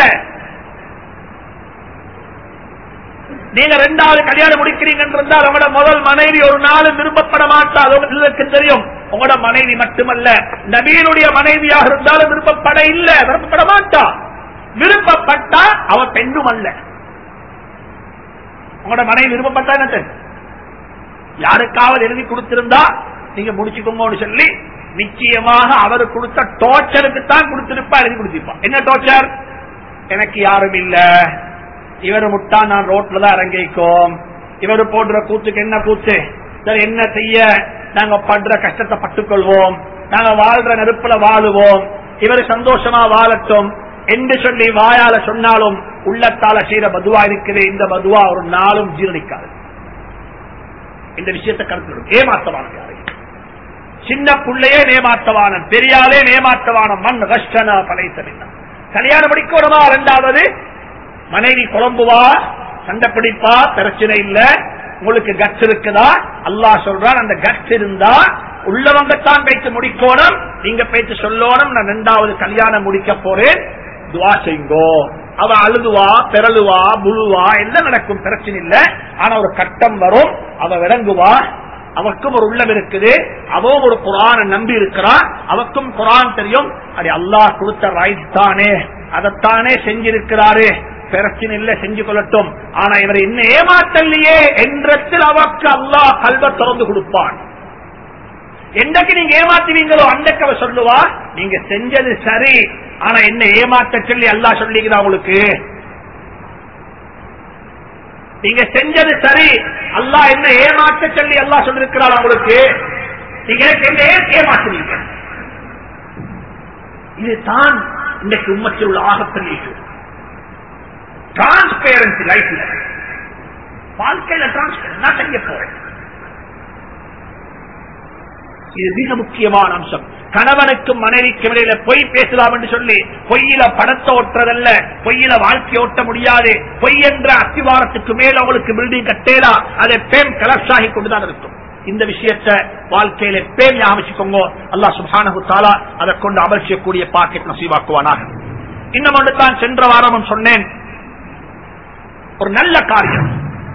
நீங்க ரெண்டாவது கல்யாணம் முடிக்கிறீங்க இருந்தால் உங்களோட முதல் மனைவி ஒரு நாள் விரும்பப்பட மாட்டாது உங்களுக்கு தெரியும் உங்களோட மனைவி மட்டுமல்ல நபீனுடைய மனைவியாக இருந்தாலும் விருப்பப்பட இல்ல விருப்பப்பட மாட்டா விருப்பப்பட்டா அவ பெண்ணும் அல்ல உங்களோட மனைவி விருப்பப்பட்டா என்ன யாருக்காவது எழுதி கொடுத்திருந்தா நீங்க முடிச்சுக்கோங்கன்னு சொல்லி நிச்சயமாக அவர் கொடுத்த டோர்ச்சருக்கு தான் கொடுத்திருப்பா எழுதி கொடுத்திருப்பா என்ன டோர்ச்சர் எனக்கு யாரும் இல்ல இவர் முட்டா நான் ரோட்ல தான் இறங்கிக்கோம் இவர் போடுற கூத்துக்கு என்ன கூத்து சரி என்ன செய்ய நாங்க படுற கஷ்டத்தை பட்டுக்கொள்வோம் நாங்க வாழ்ற நெருப்புல வாழுவோம் இவர் சந்தோஷமா வாழட்டும் என்று சொல்லி வாயால சொன்னாலும் உள்ளத்தால செய்யற பதுவா இருக்குது இந்த பதுவா ஒரு நாளும் ஜீரணிக்காது இந்த விஷயத்தை கருத்து ஏமாத்தவான யாரை சின்ன புள்ளையே நேமாத்தவானன் பெரியாலே நேமாத்தவான மண் கஷ்டன பலைத்தவில்லை கல்யாணம் படிக்கணுமா ரெண்டாவது மனைவி குழம்புவா சண்டை பிடிப்பா பிரச்சனை இல்ல உங்களுக்கு கட்ஸ் இருக்குதா அல்லாஹ் சொல்றான் அந்த கட்ஸ் இருந்தா உள்ளவங்க தான் பேச்சு முடிக்கணும் நீங்க பேச்சு சொல்லணும் நான் ரெண்டாவது கல்யாணம் முடிக்க போறேன் துவா செய்யுங்கோ அவ அழுதுவா பெறலுவா முழுவா எல்லாம் நடக்கும் பிரச்சனை இல்ல ஆனா ஒரு கட்டம் வரும் அவ விளங்குவா அவக்கும் ஒரு உள்ளம் இருக்குது அவன் ஒரு குரான நம்பி இருக்கிறான் அவக்கும் குரான் தெரியும் அது அல்லாஹ் கொடுத்த ரைட் தானே அதைத்தானே செஞ்சிருக்கிறாரு பிரச்சனை இல்ல செஞ்சு கொள்ளட்டும் ஆனா இவர் என்ன ஏமாத்தல்லையே என்றத்தில் அவருக்கு அல்லாஹ் கல்வ திறந்து கொடுப்பான் என்றைக்கு நீங்க ஏமாத்துவீங்களோ அன்றைக்கு அவ சொல்லுவா நீங்க செஞ்சது சரி ஆனா என்ன ஏமாத்த சொல்லி அல்லா சொல்லிக்கிறா உங்களுக்கு நீங்க செஞ்சது சரி அல்லா என்ன ஏமாத்த சொல்லி அல்லா சொல்லிருக்கிறார் உங்களுக்கு நீங்க என்ன ஏன் ஏமாத்துறீங்க இதுதான் இன்றைக்கு உம்மத்தில் உள்ள ஆகப்பெரிய டிரான்ஸ்பேரன்சி லைஃப்ல வாழ்க்கையில டிரான்ஸ்பேரன் நான் செய்ய போறேன் இது மிக முக்கியமான அம்சம் கணவனுக்கும் மனைவிக்கும் இடையில பொய் பேசலாம் என்று சொல்லி பொய்யில படத்தை ஒட்டுறதல்ல பொய்யில வாழ்க்கை ஓட்ட முடியாது பொய் என்ற அத்திவாரத்துக்கு மேல அவங்களுக்கு பில்டிங் கட்டேலா அதை பேம் கலர்ஷாகி கொண்டுதான் இருக்கும் இந்த விஷயத்தை வாழ்க்கையில பேம் ஞாபகிச்சுக்கோங்க அல்லா சுபானு தாலா அதை கொண்டு அமல் செய்யக்கூடிய பாக்கெட் நசீவாக்குவானாக இன்னும் ஒன்று தான் சென்ற வாரமும் சொன்னேன் ஒரு நல்ல காரியம்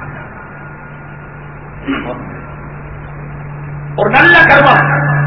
ஒரு நல்ல கர்மம்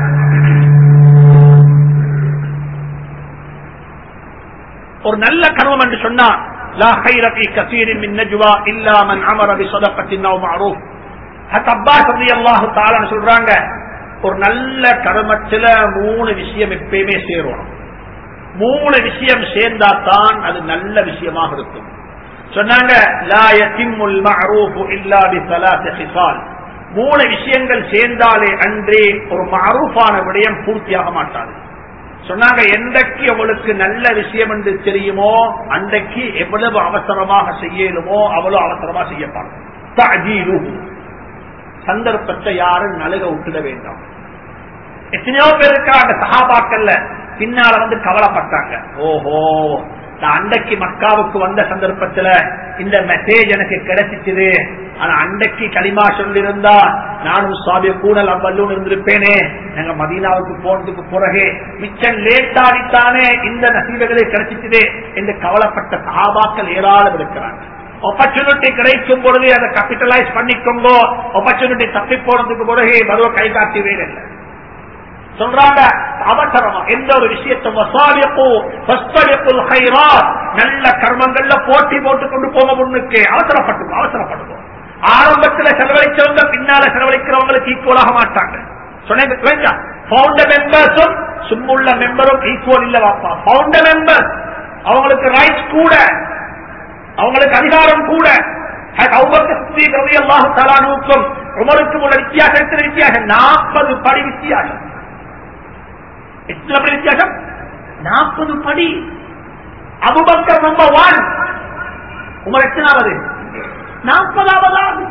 ஒரு நல்ல கர்மம் என்று சொன்னா لا خير في كثير من نجوى الا من امر بصدقه او معروف அப்பாஸ் ரலியல்லாஹு தஆலா சொல்றாங்க ஒரு நல்ல கர்மத்துல மூணு விஷயம் எப்பயுமே சேரணும் மூணு விஷயம் சேர்ந்தா தான் அது நல்ல விஷயமாக இருக்கும் சொன்னாங்க லா யத்திமுல் மஅரூஃபு இல்லா பிஸலாத்தி ஹிசால் மூணு விஷயங்கள் சேர்ந்தாலே அன்றே ஒரு மஅரூஃபான விடயம் பூர்த்தியாக மாட்டாது சொன்னாங்க எந்தக்கு உங்களுக்கு நல்ல விஷயம் என்று தெரியுமோ அன்றைக்கு எவ்வளவு அவசரமாக செய்யலுமோ அவ்வளவு அவசரமா செய்யப்பாங்க சந்தர்ப்பத்தை யாரும் நலுக விட்டுட வேண்டாம் எத்தனையோ பேர் இருக்கிறாங்க சகாபாக்கல்ல பின்னால வந்து கவலைப்பட்டாங்க ஓஹோ நான் அண்டைக்கு மக்காவுக்கு வந்த சந்தர்ப்பத்துல இந்த மெசேஜ் எனக்கு கிடைச்சிச்சுது ஆனா அண்டைக்கு களிமா சொல்லிருந்தா நானும் சுவாமிய கூடல் அவ்வல்லூன் இருந்திருப்பேனே நாங்க மதீனாவுக்கு போனதுக்கு பிறகு மிச்சம் லேட்டாடித்தானே இந்த நசீபங்களே கிடைச்சிச்சுதே என்று கவலைப்பட்ட சகாபாக்கள் ஏராளம் இருக்கிறாங்க ஆப்பர்ச்சுனிட்டி கிடைக்கும் பொழுது அதை கேபிட்டலைஸ் பண்ணிக்கோங்க ஆப்பர்ச்சுனிட்டி தப்பி போனதுக்கு பிறகு மருவ கை காட்டி வேலை இல்லை சொல்றாங்க அவசரமா எந்த ஒரு விஷயத்தை நல்ல கர்மங்கள்ல போட்டி போட்டு கொண்டு போக முன்னுக்கு அவசரப்பட்டு அவசரப்படுவோம் ஆரம்பத்துல செலவழிச்சவங்க பின்னால செலவழிக்கிறவங்களுக்கு ஈக்குவலாக மாட்டாங்க சொன்னீங்க பவுண்டர் மெம்பர்ஸும் சும்முள்ள மெம்பரும் ஈக்குவல் இல்ல வாப்பா பவுண்டர் மெம்பர் அவங்களுக்கு ரைட்ஸ் கூட அவங்களுக்கு அதிகாரம் கூட அல்லாஹுக்கும் உமருக்கும் உள்ள வித்தியாசத்தில் வித்தியாசம் நாற்பது படி வித்தியாசம் எத்தனை படி வித்தியாசம் நாற்பது படி அபுபக்கர் நம்பர் ஒன் உமர் எத்தனாவது நாற்பதாவதாவது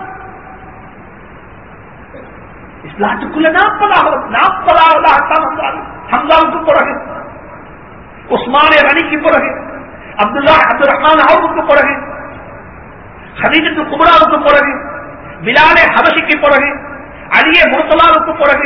இஸ்லாத்துக்குள்ள நாற்பதாவது நாற்பதாவதாகத்தான் வந்தார் ஹம்சாவுக்கு பிறகு உஸ்மானிய ரணிக்கு பிறகு அப்துல்லா அப்துல் ரஹ்மான் அவருக்கு பிறகு ஹதீஜத்து குபராவுக்கு பிறகு பிலாலே ஹபசிக்கு பிறகு அலிய முர்சலாவுக்கு பிறகு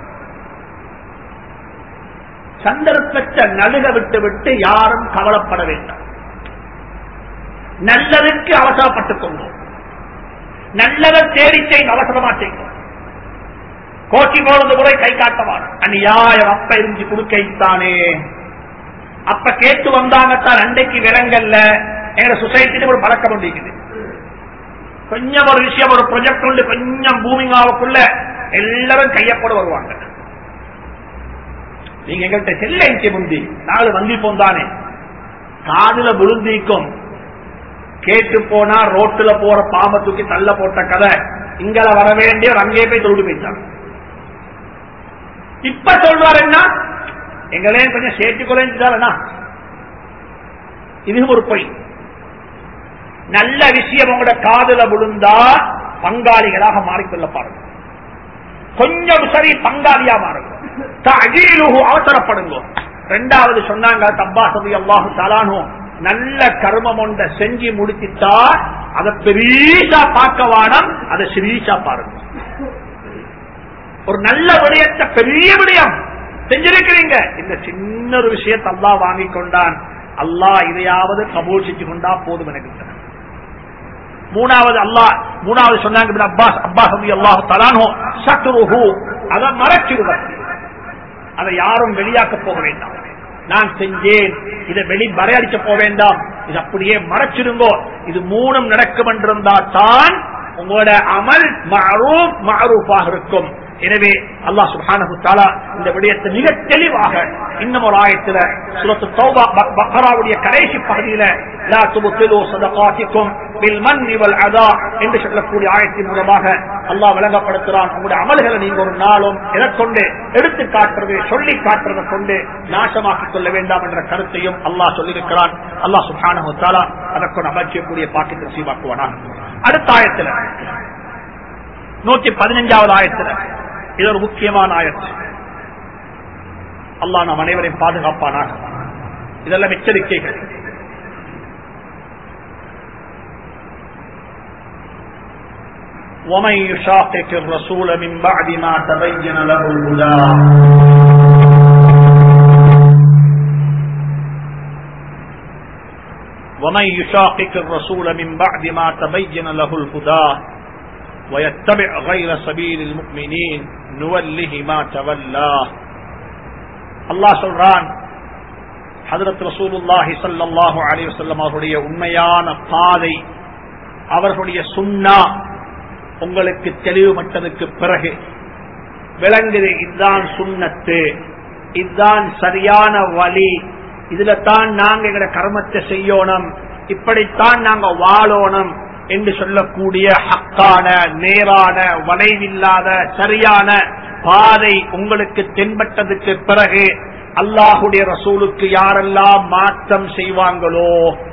சந்தர்ப்பத்தை நடுக விட்டு விட்டு யாரும் கவலைப்பட வேண்டாம் நல்லதுக்கு அவசரப்பட்டுக் கொண்டோம் நல்லதை தேடி செய்ய அவசரமா செய்யும் கோச்சி போனது கூட கை காட்டவான் அநியாயம் அப்ப இருந்து கொடுக்கைத்தானே அப்ப கேட்டு வந்தாங்கத்தான் அண்டைக்கு விலங்கல்ல எங்க சொசைட்டில ஒரு பழக்கம் முடிக்குது கொஞ்சம் ஒரு விஷயம் ஒரு ப்ரொஜெக்ட் உண்டு கொஞ்சம் பூமிங் ஆகக்குள்ள எல்லாரும் கையப்பட வருவாங்க நீங்க எங்கள்கிட்ட செல்ல இங்கே முந்தி நாலு வந்தி போந்தானே காதுல விழுந்திக்கும் கேட்டு போனா ரோட்டுல போற பாம்பை தூக்கி தள்ள போட்ட கதை இங்கல வர வேண்டிய அங்கே போய் தொழுது போயிட்டாங்க இப்ப சொல்றாரு என்ன எங்களையும் கொஞ்சம் சேர்த்துக்கொள்ளா இதுவும் ஒரு பொய் நல்ல விஷயம் உங்களோட காதுல விழுந்தா பங்காளிகளாக மாறிக்கொள்ள பாருங்க கொஞ்சம் சரி பங்காளியா மாறுங்க அஜீலுகு அவசரப்படுங்க ரெண்டாவது சொன்னாங்க தப்பா சபி அல்லாஹு தலானோ நல்ல கர்மம் ஒன்றை செஞ்சு முடிச்சிட்டா அதை பெரியசா பார்க்க வாடம் அதை சிரீசா பாருங்க ஒரு நல்ல விடயத்தை பெரிய விடயம் செஞ்சிருக்கிறீங்க இந்த சின்ன ஒரு விஷயத்தை அல்லா வாங்கி கொண்டான் அல்லாஹ் இதையாவது கபூல் செஞ்சு கொண்டா போதும் எனக்கு மூணாவது அல்லாஹ் மூணாவது சொன்னாங்க அப்பாஸ் அப்பாஸ் அல்லாஹு தலானோ சத்ருஹு அதை மறைச்சிருவர் அதை யாரும் வெளியாக்க போக வேண்டாம் நான் செஞ்சேன் இதை வெளி வரையடிக்க போக வேண்டாம் இது அப்படியே மறைச்சிருங்கோ இது மூணும் நடக்கும் என்றிருந்தா தான் உங்களோட அமல் மரூப் மரூப்பாக இருக்கும் எனவே அல்லாஹ் சுப்ஹானஹு தஆலா இந்த விடயத்தை மிக தெளிவாக இன்னும் ஒரு ஆயத்துல சூரத்து தௌபா பக்ராவுடைய கடைசி பகுதியில லா துபத்திலு சதகாத்திக்கும் பில் மன்னி வல் அதா என்று சொல்லக்கூடிய ஆயத்தின் மூலமாக அல்லாஹ் விளங்கப்படுத்துறான் உங்களுடைய அமல்களை நீங்க ஒரு நாளும் எதற்கொண்டு எடுத்து காட்டுறது சொல்லி காட்டுறதை கொண்டு நாசமாக்கிக் கொள்ள வேண்டாம் என்ற கருத்தையும் அல்லாஹ் சொல்லியிருக்கிறான் அல்லாஹ் சுப்ஹானஹு தஆலா அதற்கொண்டு அமைச்சக்கூடிய பாக்கியத்தை சீவாக்குவானா அடுத்த ஆயத்துல நூத்தி பதினஞ்சாவது ஆயத்துல இது ஒரு முக்கியமான ஆயத்து அல்லாஹ் நாம் அனைவரையும் பாதுகாப்பானாக இதெல்லாம் எச்சரிக்கைகள் ومن يشاقق الرسول من بعد ما تبين له الهدى ومن يشاقق الرسول من بعد ما تبين له الهدى ويتبع غير سبيل المؤمنين نوله ما تولاه الله சொல்றான் ஹதரத் ரசூலுல்லாஹி ஸல்லல்லாஹு அலைஹி வஸல்லம் அவருடைய உண்மையான பாதை அவர்களுடைய சுன்னா உங்களுக்கு தெளிவுபட்டதுக்கு பிறகு விளங்குது இதுதான் சுண்ணத்து இதுதான் சரியான வழி இதுல தான் நாங்க எங்க கர்மத்தை செய்யணும் இப்படித்தான் நாங்க வாழணும் என்று சொல்லக்கூடிய ஹக்கான நேரான வளைவில்லாத சரியான பாதை உங்களுக்கு தென்பட்டதுக்கு பிறகு அல்லாஹுடைய ரசூலுக்கு யாரெல்லாம் மாற்றம் செய்வாங்களோ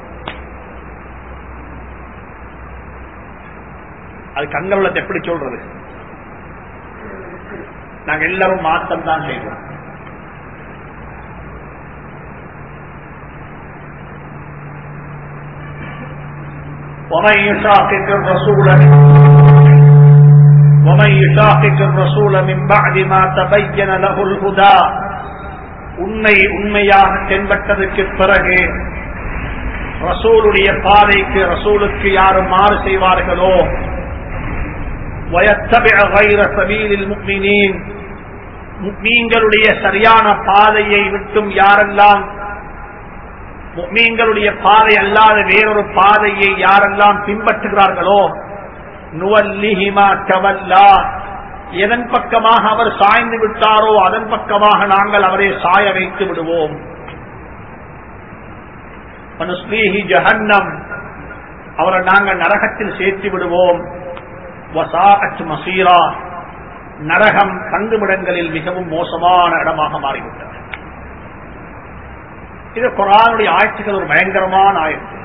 அது கண்கள் எப்படி சொல்றது நாங்க எல்லாரும் மாற்றம் தான் செய்வோம் ومن يشاقق الرسول ومن يشاقق الرسول من بعد ما تبين له الهدى உண்மை உண்மையாக தென்பட்டதற்கு பிறகு ரசூலுடைய பாதைக்கு ரசூலுக்கு யாரும் மாறு செய்வார்களோ وَيَتَّبِعَ غَيْرَ سَبِيلِ الْمُؤْمِنِينَ முக்மீன்களுடைய சரியான பாதையை விட்டும் யாரெல்லாம் முக்மீன்களுடைய பாதை அல்லாத வேறொரு பாதையை யாரெல்லாம் பின்பற்றுகிறார்களோ நுவல்லிஹிமா கவல்லா எதன் பக்கமாக அவர் சாய்ந்து விட்டாரோ அதன் பக்கமாக நாங்கள் அவரை சாய வைத்து விடுவோம் மனுஸ்லீஹி ஜஹன்னம் அவரை நாங்கள் நரகத்தில் சேர்த்து விடுவோம் வசாஅத் மசீரா நரகம் தங்குமிடங்களில் மிகவும் மோசமான இடமாக மாறிவிட்டது இது குரானுடைய ஆட்சிகள் ஒரு பயங்கரமான ஆயத்து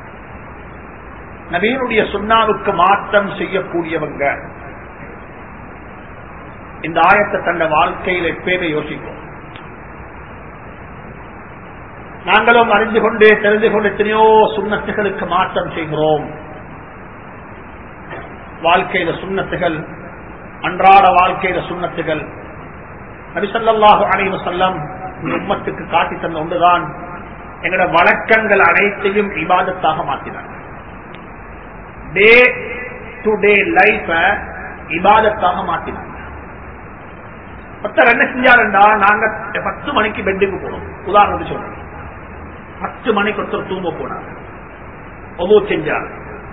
நபீனுடைய சுண்ணாவுக்கு மாற்றம் செய்யக்கூடியவங்க இந்த ஆயத்தை தன்னை வாழ்க்கையில் எப்பயுமே யோசிக்கும் நாங்களும் அறிந்து கொண்டு தெரிந்து கொண்டு எத்தனையோ சுண்ணத்துகளுக்கு மாற்றம் செய்கிறோம் வாழ்க்கையில சுண்ணத்துகள் அன்றாட வாழ்க்கையில சுண்ணத்துகள் நபிசல்லாஹு அனைவு செல்லம் உம்மத்துக்கு காட்டி தந்த ஒன்றுதான் எங்களோட வழக்கங்கள் அனைத்தையும் இபாதத்தாக மாற்றினாங்க டே டு டே லைஃப இபாதத்தாக மாற்றினாங்க ஒருத்தர் என்ன செஞ்சாருண்டா நாங்க பத்து மணிக்கு பெட்டுக்கு போனோம் உதாரணத்துக்கு சொல்றேன் பத்து மணிக்கு ஒருத்தர் தூங்க போனாங்க ஒவ்வொரு செஞ்சார்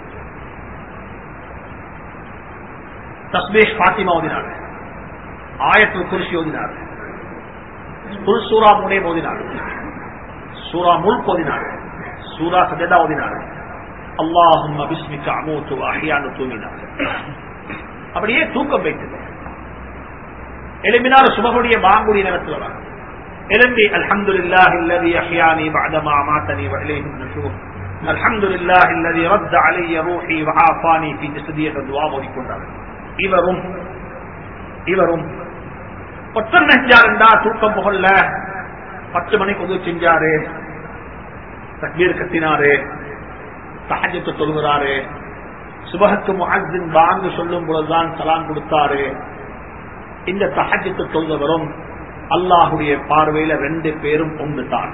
தஸ்பேஷ் பாத்திமா ஓதினார் ஆயத்தில் குறிச்சி ஓதினார் புல் சூரா முனே ஓதினார் சூரா முல் ஓதினார் சூரா சஜதா ஓதினார் அல்லாஹும் அபிஸ்மிக்க அமூத்து அஹியான்னு தூங்கினார் அப்படியே தூக்கம் வைத்தது எலும்பினார் சுபகுடைய பாங்குடைய நேரத்தில் வர எலும்பி அல்ஹம்துலில்லாஹி அல்லதி அஹ்யானி பஅதமா அமாதனி வ இலைஹி நஷூர் அல்ஹம்துலில்லாஹி அல்லதி ரத்த அலைய ரூஹி வ ஆஃபானி ஃபீ ஜஸதி என்ற துஆ ஓதிக்கொண்டார் இவரும் இவரும் ஒத்தர் நெஞ்சாருண்டா தூக்கம் புகழ்ல பத்து மணிக்கு உதவி செஞ்சாரு தக்பீர் கத்தினாரு சஹஜத்தை தொழுகிறாரு சுபகத்து முஹின் பாங்கு சொல்லும் பொழுதுதான் சலாம் கொடுத்தாரு இந்த சஹஜத்தை தொழுதவரும் அல்லாஹுடைய பார்வையில ரெண்டு பேரும் ஒன்று தான்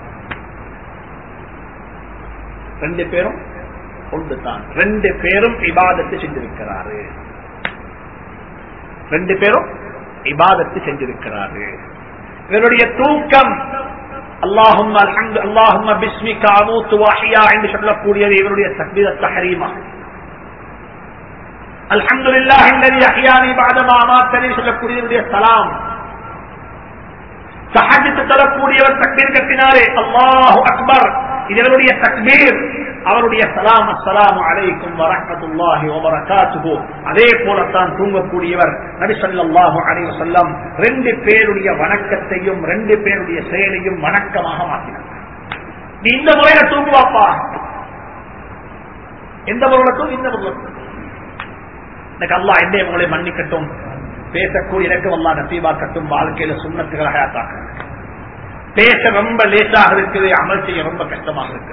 ரெண்டு பேரும் ஒன்று தான் ரெண்டு பேரும் இபாதத்தை செஞ்சிருக்கிறாரு ரெண்டு பேரும் இபாதத்து செஞ்சிருக்கிறாரு இவருடைய தூக்கம் அல்லாஹும் அல்லாஹும் பிஸ்மிகா அமூத்து வாஹியா என்று சொல்லக்கூடியது இவருடைய தக்பீர தஹரீமா அல்ஹம்துலில்லாஹ் இல்லதி அஹ்யானி பஅதமா அமாத்தனி சொல்லக்கூடியவருடைய சலாம் தஹஜ்ஜத் தரக்கூடியவர் தக்பீர் கட்டினாரே அல்லாஹு அக்பர் இதனுடைய தக்பீர் அவருடைய சலாம் அஸ்ஸலாமு அலைக்கும் வரஹ்மத்துல்லாஹி வபரகாத்துஹு அதே போலத்தான் தூங்கக்கூடியவர் நபி ஸல்லல்லாஹு அலைஹி வஸல்லம் ரெண்டு பேருடைய வணக்கத்தையும் ரெண்டு பேருடைய செயலையும் வணக்கமாக மாற்றினார் நீ இந்த முறையில தூங்குவாப்பா எந்த முறையில தூங்கு இந்த முறையில எனக்கு அல்லாஹ் என்னை உங்களை மன்னிக்கட்டும் பேசக்கூடிய எனக்கு அல்லாஹ் நசீபாக்கட்டும் வாழ்க்கையில சுண்ணத்துகளை ஹயாத்தாக்க பேச ரொம்ப லேசாக இருக்குது அமல் செய்ய ரொம்ப கஷ்டமாக இருக்குது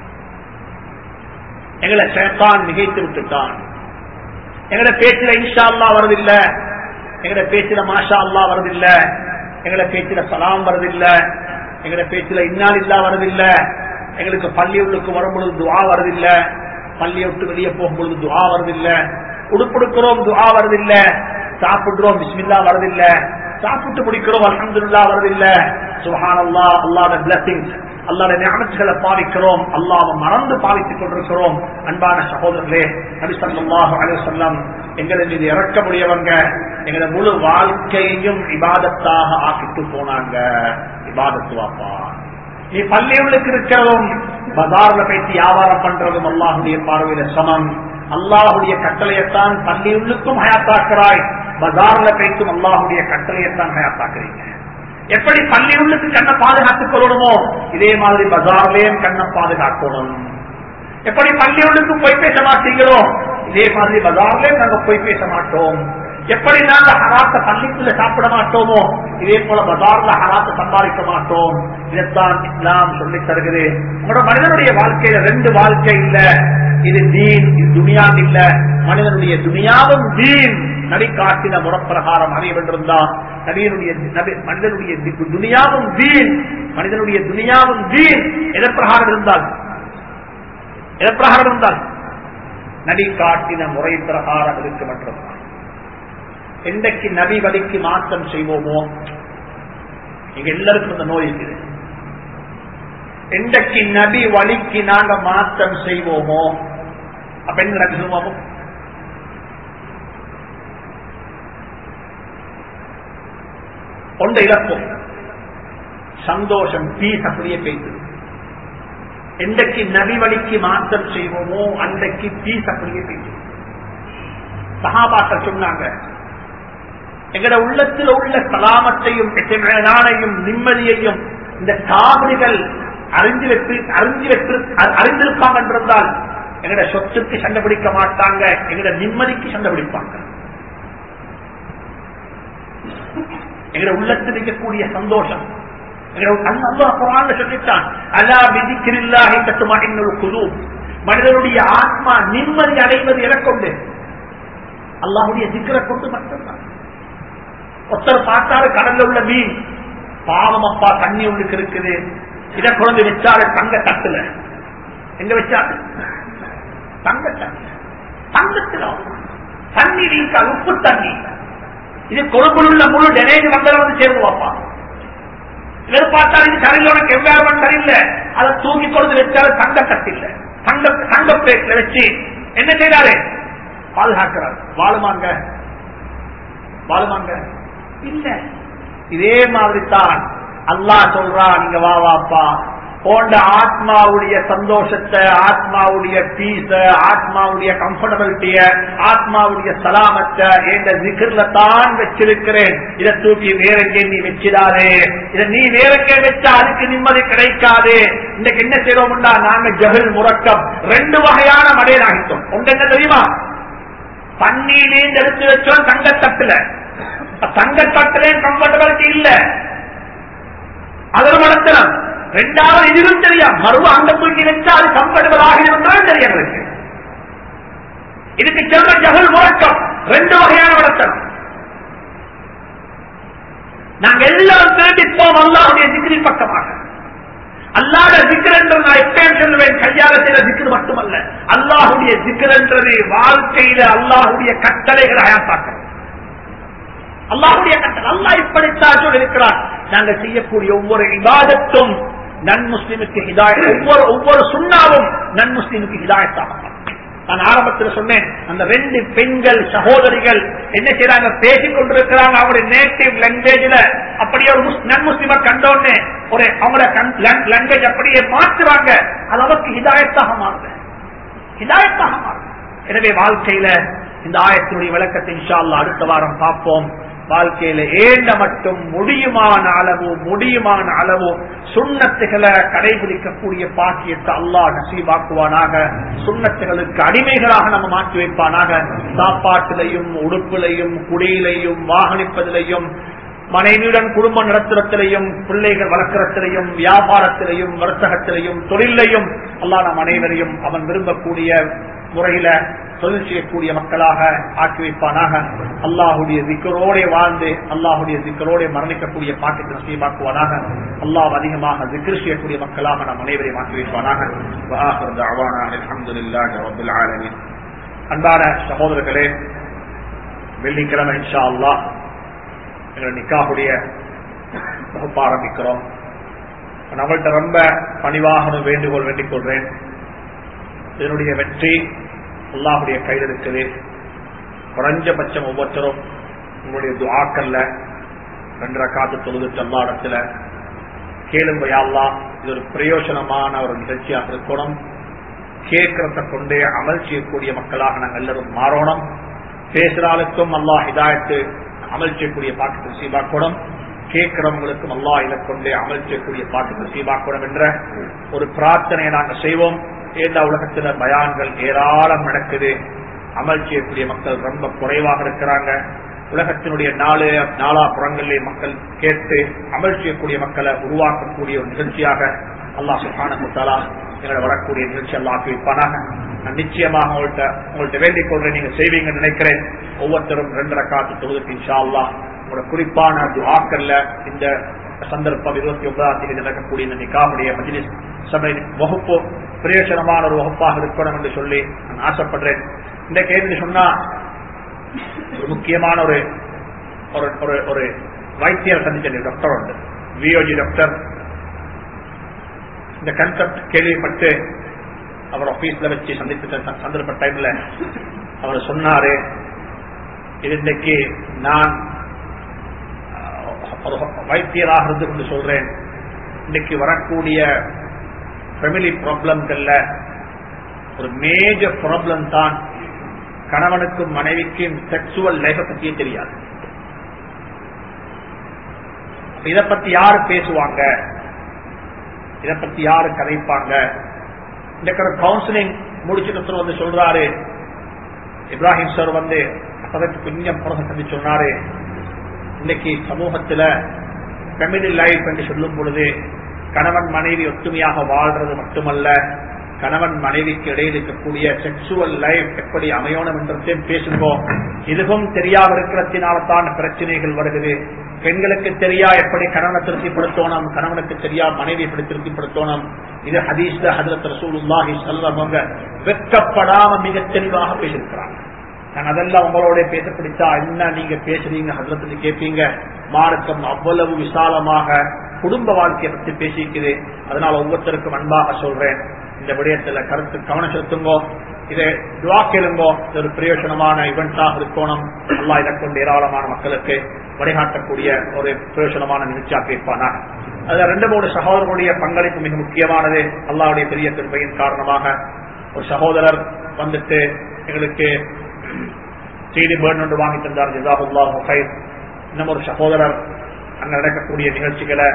எங்களை சேத்தான் மிகைத்து விட்டுட்டான் எங்கட பேச்சுல இன்ஷா அல்லா வருதில்ல எங்கட பேச்சுல மாஷா அல்லா வருதில்ல எங்கட பேச்சுல சலாம் வருதில்ல எங்கட பேச்சுல இன்னால் இல்லா வருதில்ல எங்களுக்கு பள்ளி உள்ளுக்கு வரும்பொழுது துவா வருதில்ல பள்ளியை விட்டு வெளியே போகும்பொழுது துவா வருதில்ல உடுப்படுக்கிறோம் துவா வருதில்ல சாப்பிடுறோம் பிஸ்மில்லா வருதில்ல சாப்பிட்டு முடிக்கிறோம் அலமதுல்லா வருதில்ல சுஹான் அல்லா அல்லாத பிளஸிங்ஸ் அல்லாத ஞானத்துகளை பாவிக்கிறோம் அல்லாவை மறந்து பாவித்துக் கொண்டிருக்கிறோம் அன்பான சகோதரர்களே நபிசல்லாஹு அலுவலம் எங்களை மீது இறக்க முடியவங்க எங்களை முழு வாழ்க்கையையும் இபாதத்தாக ஆக்கிட்டு போனாங்க இபாதத்து வாப்பா நீ பள்ளியுள்ளுக்கு இருக்கிறதும் பஜார்ல பேசி வியாபாரம் பண்றதும் அல்லாஹுடைய பார்வையில சமம் அல்லாஹுடைய கட்டளையத்தான் பள்ளியுள்ளுக்கும் ஹயாத்தாக்குறாய் பஜார்ல பேசும் அல்லாஹுடைய கட்டளையத்தான் ஹயாத்தாக்குறீங்க எப்படி பள்ளியுள்ளுக்கு கண்ணை பாதுகாத்துக் கொள்ளணுமோ இதே மாதிரி பஜார்லயும் கண்ணை பாதுகாக்கணும் எப்படி பள்ளியுள்ளுக்கு போய் பேச மாட்டீங்களோ இதே மாதிரி பஜார்லயும் நாங்க போய் பேச மாட்டோம் எப்படி நாங்க ஹராத்த பள்ளிக்குள்ள சாப்பிட மாட்டோமோ இதே போல பஜார்ல ஹராத்த சம்பாதிக்க மாட்டோம் இதைத்தான் இஸ்லாம் சொல்லி தருகிறது உங்களோட மனிதனுடைய வாழ்க்கையில ரெண்டு வாழ்க்கை இல்ல இது தீன் இது துனியா இல்ல மனிதனுடைய துனியாவும் தீன் நபி காட்டின முறப்பிரகாரம் அமைய வென்றிருந்தா நபியனுடைய மனிதனுடைய துனியாவும் தீன் மனிதனுடைய துனியாவும் தீன் எதற்பிரகாரம் இருந்தால் எதன் பிரகாரம் இருந்தால் நபி காட்டின முறை பிரகாரம் இருக்கு மட்டும்தான் என்றைக்கு நபி வழிக்கு மாற்றம் செய்வோமோ இங்க எல்லாருக்கும் இந்த நோய் இருக்குது என்றைக்கு நபி வழிக்கு நாங்க மாற்றம் செய்வோமோ அப்ப என்ன நடக்கு சொல்லுவோமோ ஒன்றை இழப்போம் சந்தோஷம் பீஸ் அப்படியே பேசுது என்றைக்கு நபி வழிக்கு மாற்றம் செய்வோமோ அன்றைக்கு பீஸ் அப்படியே பேசுது சகாபாக்கள் சொன்னாங்க எங்கட உள்ளத்தில் உள்ள சலாமத்தையும் நாளையும் நிம்மதியையும் இந்த காவிரிகள் அறிஞ்சு வைத்து அறிஞ்சு வைத்து அறிந்திருப்பாங்க என்றிருந்தால் எங்கட சொத்துக்கு சண்டை பிடிக்க மாட்டாங்க எங்கட நிம்மதிக்கு சண்டை பிடிப்பாங்க எங்கட உள்ளத்தில் இருக்கக்கூடிய சந்தோஷம் சொல்லிட்டான் அல்லா விதிக்கிறில்லாஹி கட்டுமா இன்னொரு குழு மனிதனுடைய ஆத்மா நிம்மதி அடைவது என கொண்டு அல்லாஹுடைய சிக்கரை கொண்டு மட்டும்தான் ஒருத்தர் பார்த்தாரு கடல்ல உள்ள மீன் பாவம் அப்பா தண்ணி உள்ளுக்கு இருக்குது இதை குழந்தை வச்சாரு தங்க தட்டுல எங்க வச்சாரு தங்க தட்டு தங்கத்துல தண்ணி இருக்காது உப்பு தண்ணி இது கொழும்பில் உள்ள முழு டெனேஜ் வந்ததை வந்து சேருவாப்பா இவர் பார்த்தால் இது சரியில்லை உனக்கு எவ்வாறு சரியில்லை அதை தூக்கி கொண்டு வச்சாரு தங்க தட்டில்ல தங்க தங்க பிளேட்ல வச்சு என்ன செய்யறாரு பாதுகாக்கிறார் வாழுமாங்க வாழுமாங்க இல்ல இதே மாதிரி தான் அல்லாஹ் சொல்றா நீங்க வா வாப்பா போன்ற ஆத்மாவுடைய சந்தோஷத்தை ஆத்மாவுடைய பீஸ ஆத்மாவுடைய கம்ஃபர்டபிலிட்டிய ஆத்மாவுடைய சலாமத்தை என்ற ஜிகர்ல தான் வச்சிருக்கிறேன் இதை தூக்கி வேற எங்கே நீ வச்சிடாதே இதை நீ வேற எங்கே வச்சா அதுக்கு நிம்மதி கிடைக்காது இன்னைக்கு என்ன செய்யறோம்னா நாங்க ஜஹில் முறக்கம் ரெண்டு வகையான மடையில் ஆகிட்டோம் ஒன்று என்ன தெரியுமா தண்ணீலேந்து எடுத்து வச்சோம் தங்கத்தட்டுல தங்கத்தட்டுல கம்ஃபர்டபிலிட்டி இல்ல அதில் மடத்தனம் ரெண்டாவது இதுவும் தெரியும் மறுவ அங்க தூக்கி வச்சா அது கம்ஃபர்டபிள் ஆகியிருந்தாலும் தெரியும் எங்களுக்கு இதுக்கு செல்வ ஜகல் முழக்கம் ரெண்டு வகையான வளர்த்தனம் நாங்க எல்லாரும் திரும்பிப்போம் அல்லாஹுடைய சிக்கிரின் பக்கமாக அல்லாத சிக்கர் என்று நான் எப்பயும் சொல்லுவேன் கையால செய்த சிக்கர் மட்டுமல்ல அல்லாஹுடைய சிக்கர் என்றது வாழ்க்கையில அல்லாஹுடைய கட்டளைகளை அயாத்தாக்கள் அல்லாஹுடைய கட்டளை அல்லாஹ் இப்படித்தான் சொல்லியிருக்கிறார் நாங்க செய்யக்கூடிய ஒவ்வொரு விவாதத்தும் நன் முஸ்லிமுக்கு ஹிதாயத் ஒவ்வொரு ஒவ்வொரு சுண்ணாவும் நன் முஸ்லிமுக்கு ஹிதாயத்தாக நான் ஆரம்பத்தில் சொன்னேன் அந்த ரெண்டு பெண்கள் சகோதரிகள் என்ன செய்யறாங்க பேசிக் கொண்டிருக்கிறாங்க அவங்களுடைய நேட்டிவ் லாங்குவேஜ்ல அப்படியே ஒரு நன் முஸ்லிம கண்டோன்னு ஒரு அவங்களோட லாங்குவேஜ் அப்படியே மாற்றுவாங்க அது அவருக்கு ஹிதாயத்தாக மாறுது ஹிதாயத்தாக மாறுது எனவே வாழ்க்கையில இந்த ஆயத்தினுடைய விளக்கத்தை இன்ஷா அல்லா அடுத்த வாரம் பார்ப்போம் வாழ்க்கையில ஏண்ட மட்டும் முடியுமான அளவு முடியுமான அளவு சுண்ணத்துகளை கடைபிடிக்கக்கூடிய பாக்கியத்தை அல்லாஹ் நசீபாக்குவானாக சுண்ணத்துகளுக்கு அடிமைகளாக நம்ம மாற்றி வைப்பானாக சாப்பாட்டிலையும் உடுப்பிலையும் குடியிலையும் வாகனிப்பதிலையும் மனைவியுடன் குடும்பம் நடத்துறத்திலையும் பிள்ளைகள் வளர்க்கிறத்திலையும் வியாபாரத்திலையும் வர்த்தகத்திலையும் தொழிலையும் அல்லா நம் அனைவரையும் அவன் விரும்பக்கூடிய முறையில தொழில் செய்யக்கூடிய மக்களாக ஆக்கி வைப்பானாக அல்லாஹுடைய திக்கரோட வாழ்ந்து அல்லாஹுடைய திக்கரோட மரணிக்கக்கூடிய பாக்கத்தை நசீபாக்குவானாக அல்லாஹ் அதிகமாக திக்ரு செய்யக்கூடிய மக்களாக நம் அனைவரையும் ஆக்கி வைப்பானாக அன்பான சகோதரர்களே வெள்ளிக்கிழமை இன்ஷா அல்லாஹ் எங்கள் நிக்காவுடைய வகுப்பு ஆரம்பிக்கிறோம் நம்மள்கிட்ட ரொம்ப பணிவாக வேண்டுகோள் வேண்டிக் கொள்றேன் இதனுடைய வெற்றி அல்லாஹுடைய கையில் இருக்குது குறைஞ்சபட்சம் ஒவ்வொருத்தரும் உங்களுடைய துவாக்கல்ல ரெண்டரை காத்து தொழுது அல்லா இடத்துல கேளுங்க யாழ்லா இது ஒரு பிரயோஜனமான ஒரு நிகழ்ச்சியாக இருக்கணும் கேட்கறத கொண்டே அமல் செய்யக்கூடிய மக்களாக நாங்கள் எல்லாரும் மாறணும் பேசுறாளுக்கும் அல்லாஹ் ஹிதாயத்து அமல் செய்யக்கூடிய பாட்டு நசீபாக்கூடம் கேட்கிறவங்களுக்கும் அல்லா இதை கொண்டே அமல் செய்யக்கூடிய பாட்டு நசீபாக்கூடம் என்ற ஒரு பிரார்த்தனையை நாங்கள் செய்வோம் ஏதா உலகத்துல பயான்கள் ஏராளம் நடக்குது அமல் செய்யக்கூடிய மக்கள் ரொம்ப குறைவாக இருக்கிறாங்க உலகத்தினுடைய நாலு நாலா புறங்களிலே மக்கள் கேட்டு அமல் செய்யக்கூடிய மக்களை உருவாக்கக்கூடிய ஒரு நிகழ்ச்சியாக அல்லாஹ் சுஹான முத்தாலா எங்களை வரக்கூடிய நிகழ்ச்சி எல்லாம் ஆக்கி வைப்பானாக நான் நிச்சயமாக உங்கள்கிட்ட உங்கள்கிட்ட வேண்டிக் கொள்றேன் நீங்க செய்வீங்கன்னு நினைக்கிறேன் ஒவ்வொருத்தரும் ரெண்டரை காத்து தொழுதுக்கு இன்ஷா அல்லா உங்களோட குறிப்பான துவாக்கல்ல இந்த சந்தர்ப்பம் இருபத்தி ஒன்பதாம் தேதி நடக்கக்கூடிய இந்த நிகாவுடைய மஜ்லிஸ் சபை வகுப்பு பிரயோஜனமான ஒரு வகுப்பாக இருக்கணும் என்று சொல்லி நான் ஆசைப்படுறேன் இந்த கேள்வி சொன்னா ஒரு முக்கியமான ஒரு ஒரு ஒரு ஒரு வைத்தியர் சந்திச்ச டாக்டர் உண்டு வியோஜி டாக்டர் இந்த கன்செப்ட் கேள்விப்பட்டு அவர் ஆபீஸ்ல வச்சு சந்தித்த சந்தர்ப்ப டைம்ல அவர் சொன்னாரு இது இன்னைக்கு நான் ஒரு வைத்தியராக இருந்து கொண்டு சொல்றேன் இன்னைக்கு வரக்கூடிய ஃபேமிலி ப்ராப்ளம்கள்ல ஒரு மேஜர் ப்ராப்ளம் தான் கணவனுக்கும் மனைவிக்கும் செக்ஸுவல் லைஃபை பத்தியே தெரியாது இத பத்தி யாரு பேசுவாங்க இத பத்தி யாரு கதைப்பாங்க இந்த கவுன்சிலிங் முடிச்சுட்டு வந்து சொல்றாரு இப்ராஹிம் சார் வந்து அதற்கு கொஞ்சம் புறக சந்தி சொன்னாரு இன்னைக்கு சமூகத்துல ஃபெமிலி லைஃப் என்று சொல்லும் பொழுது கணவன் மனைவி ஒத்துமையாக வாழ்றது மட்டுமல்ல கணவன் மனைவிக்கு இடையில் இருக்கக்கூடிய செக்ஷுவல் லைஃப் எப்படி அமையணும் என்றதையும் பேசுவோம் இதுவும் தெரியாம இருக்கிறதுனால்தான் பிரச்சனைகள் வருகிறது பெண்களுக்கு தெரியா எப்படி கணவனை திருப்திப்படுத்தணும் கணவனுக்கு தெரியா மனைவி எப்படி திருப்திப்படுத்தணும் இது ஹதீஸ்ல ஹதரத் ரசூலுல்லாஹி சொல்றவங்க வெட்கப்படாம மிக தெளிவாக பேசியிருக்கிறாங்க நான் அதெல்லாம் உங்களோட பேச பிடிச்சா என்ன நீங்க பேசுறீங்க ஹசரத்துல கேட்பீங்க மார்க்கம் அவ்வளவு விசாலமாக குடும்ப வாழ்க்கையை பத்தி பேசிக்குது அதனால ஒவ்வொருத்தருக்கும் அன்பாக சொல்றேன் இந்த விடயத்துல கருத்து கவனம் செலுத்துங்கோ இதை துவா கேளுங்கோ இது ஒரு பிரயோஜனமான இவெண்டாக இருக்கணும் அல்லா இதை கொண்டு ஏராளமான மக்களுக்கு வழிகாட்டக்கூடிய ஒரு பிரயோஜனமான நிகழ்ச்சியாக இருப்பானா அதுல ரெண்டு மூணு சகோதரர்களுடைய பங்களிப்பு மிக முக்கியமானது அல்லாவுடைய பெரிய திருப்பையின் காரணமாக ஒரு சகோதரர் வந்துட்டு எங்களுக்கு செய்தி பேர்ன் ஒன்று வாங்கி தந்தார் ஜிசாஹுல்லா ஹைர் இன்னும் ஒரு சகோதரர் அங்க நடக்கக்கூடிய நிகழ்ச்சிகளை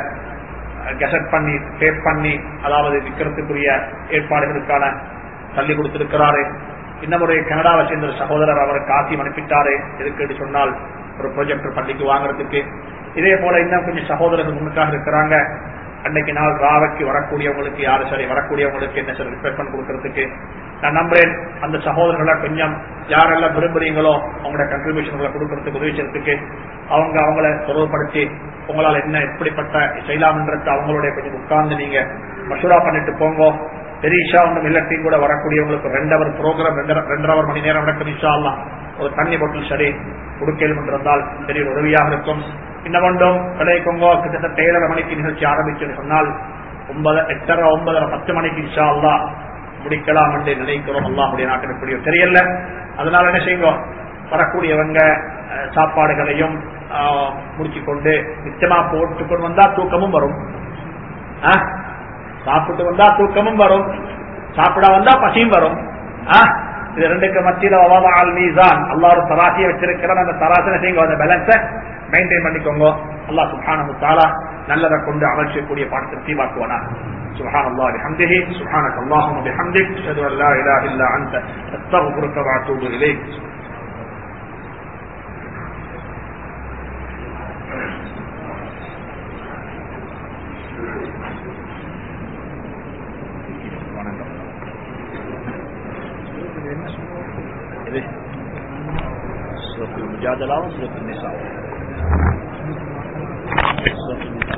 கெசட் பண்ணி டேப் பண்ணி அதாவது விற்கிறதுக்குரிய ஏற்பாடுகளுக்கான தள்ளி கொடுத்திருக்கிறாரு இன்னும் ஒரு கனடாவை சேர்ந்த ஒரு சகோதரர் அவருக்கு காசி அனுப்பிட்டாரு எதுக்கு சொன்னால் ஒரு ப்ரொஜெக்டர் பள்ளிக்கு வாங்குறதுக்கு இதே போல இன்னும் கொஞ்சம் சகோதரர்கள் முன்னுக்காக இருக்கிறாங்க அன்னைக்கு நாள் ராவைக்கு வரக்கூடியவங்களுக்கு யாரு சரி வரக்கூடியவங்களுக்கு என்ன சரி ரிப்பேர் கொடுக்கறதுக்கு நான் நம்புறேன் அந்த சகோதரர்களை கொஞ்சம் யாரெல்லாம் விரும்புறீங்களோ அவங்களோட கண்ட்ரிபியூஷன்களை கொடுக்கறதுக்கு உதவி செய்யறதுக்கு அவங்க அவங்கள தொடர்புபடுத்தி உங்களால் என்ன எப்படிப்பட்ட செய்யலாம்ன்றது அவங்களுடைய கொஞ்சம் உட்கார்ந்து நீங்க மசூரா பண்ணிட்டு போங்க பெரியஷா ஒன்றும் இல்லத்தையும் கூட வரக்கூடியவங்களுக்கு ரெண்டு அவர் ப்ரோக்ராம் ரெண்டரை அவர் மணி நேரம் நடக்கும் இன்ஷா அல்லாம் ஒரு தண்ணி பாட்டில் சரி கொடுக்கலும் என்றிருந்தால் பெரிய உதவியாக இருக்கும் இன்னமொன்றும் கிடைக்குங்கோ கிட்டத்தட்ட ஏழரை மணிக்கு நிகழ்ச்சி ஆரம்பிச்சுன்னு சொன்னால் ஒன்பது எட்டரை ஒன்பதரை பத்து மணிக்கு இன்ஷா அல்லா முடிக்கலாம் என்று நினைக்கிறோம் அல்லாஹுடைய நாட்டில் எப்படியோ தெரியல அதனால என்ன செய்யுங்க வரக்கூடியவங்க சாப்பாடுகளையும் முடிச்சு கொண்டு நிச்சயமா போட்டு கொண்டு வந்தா தூக்கமும் வரும் சாப்பிட்டு வந்தா தூக்கமும் வரும் சாப்பிட வந்தா பசியும் வரும் இது ரெண்டுக்கு மத்தியில அல் மீசான் அல்லா ஒரு தராசியை வச்சிருக்கிற அந்த தராசனை செய்யுங்க அந்த பேலன்ஸை மெயின்டைன் பண்ணிக்கோங்க அல்லா சுபானு தாலா நல்லதை கொண்டு அமல் செய்யக்கூடிய பாடத்தை தீவாக்குவானா سبحان الله بحمده سبحانك اللهم وبحمدك اشهد ان لا اله الا انت استغفرك واتوب اليك سورة المجادلة وسورة النساء سورة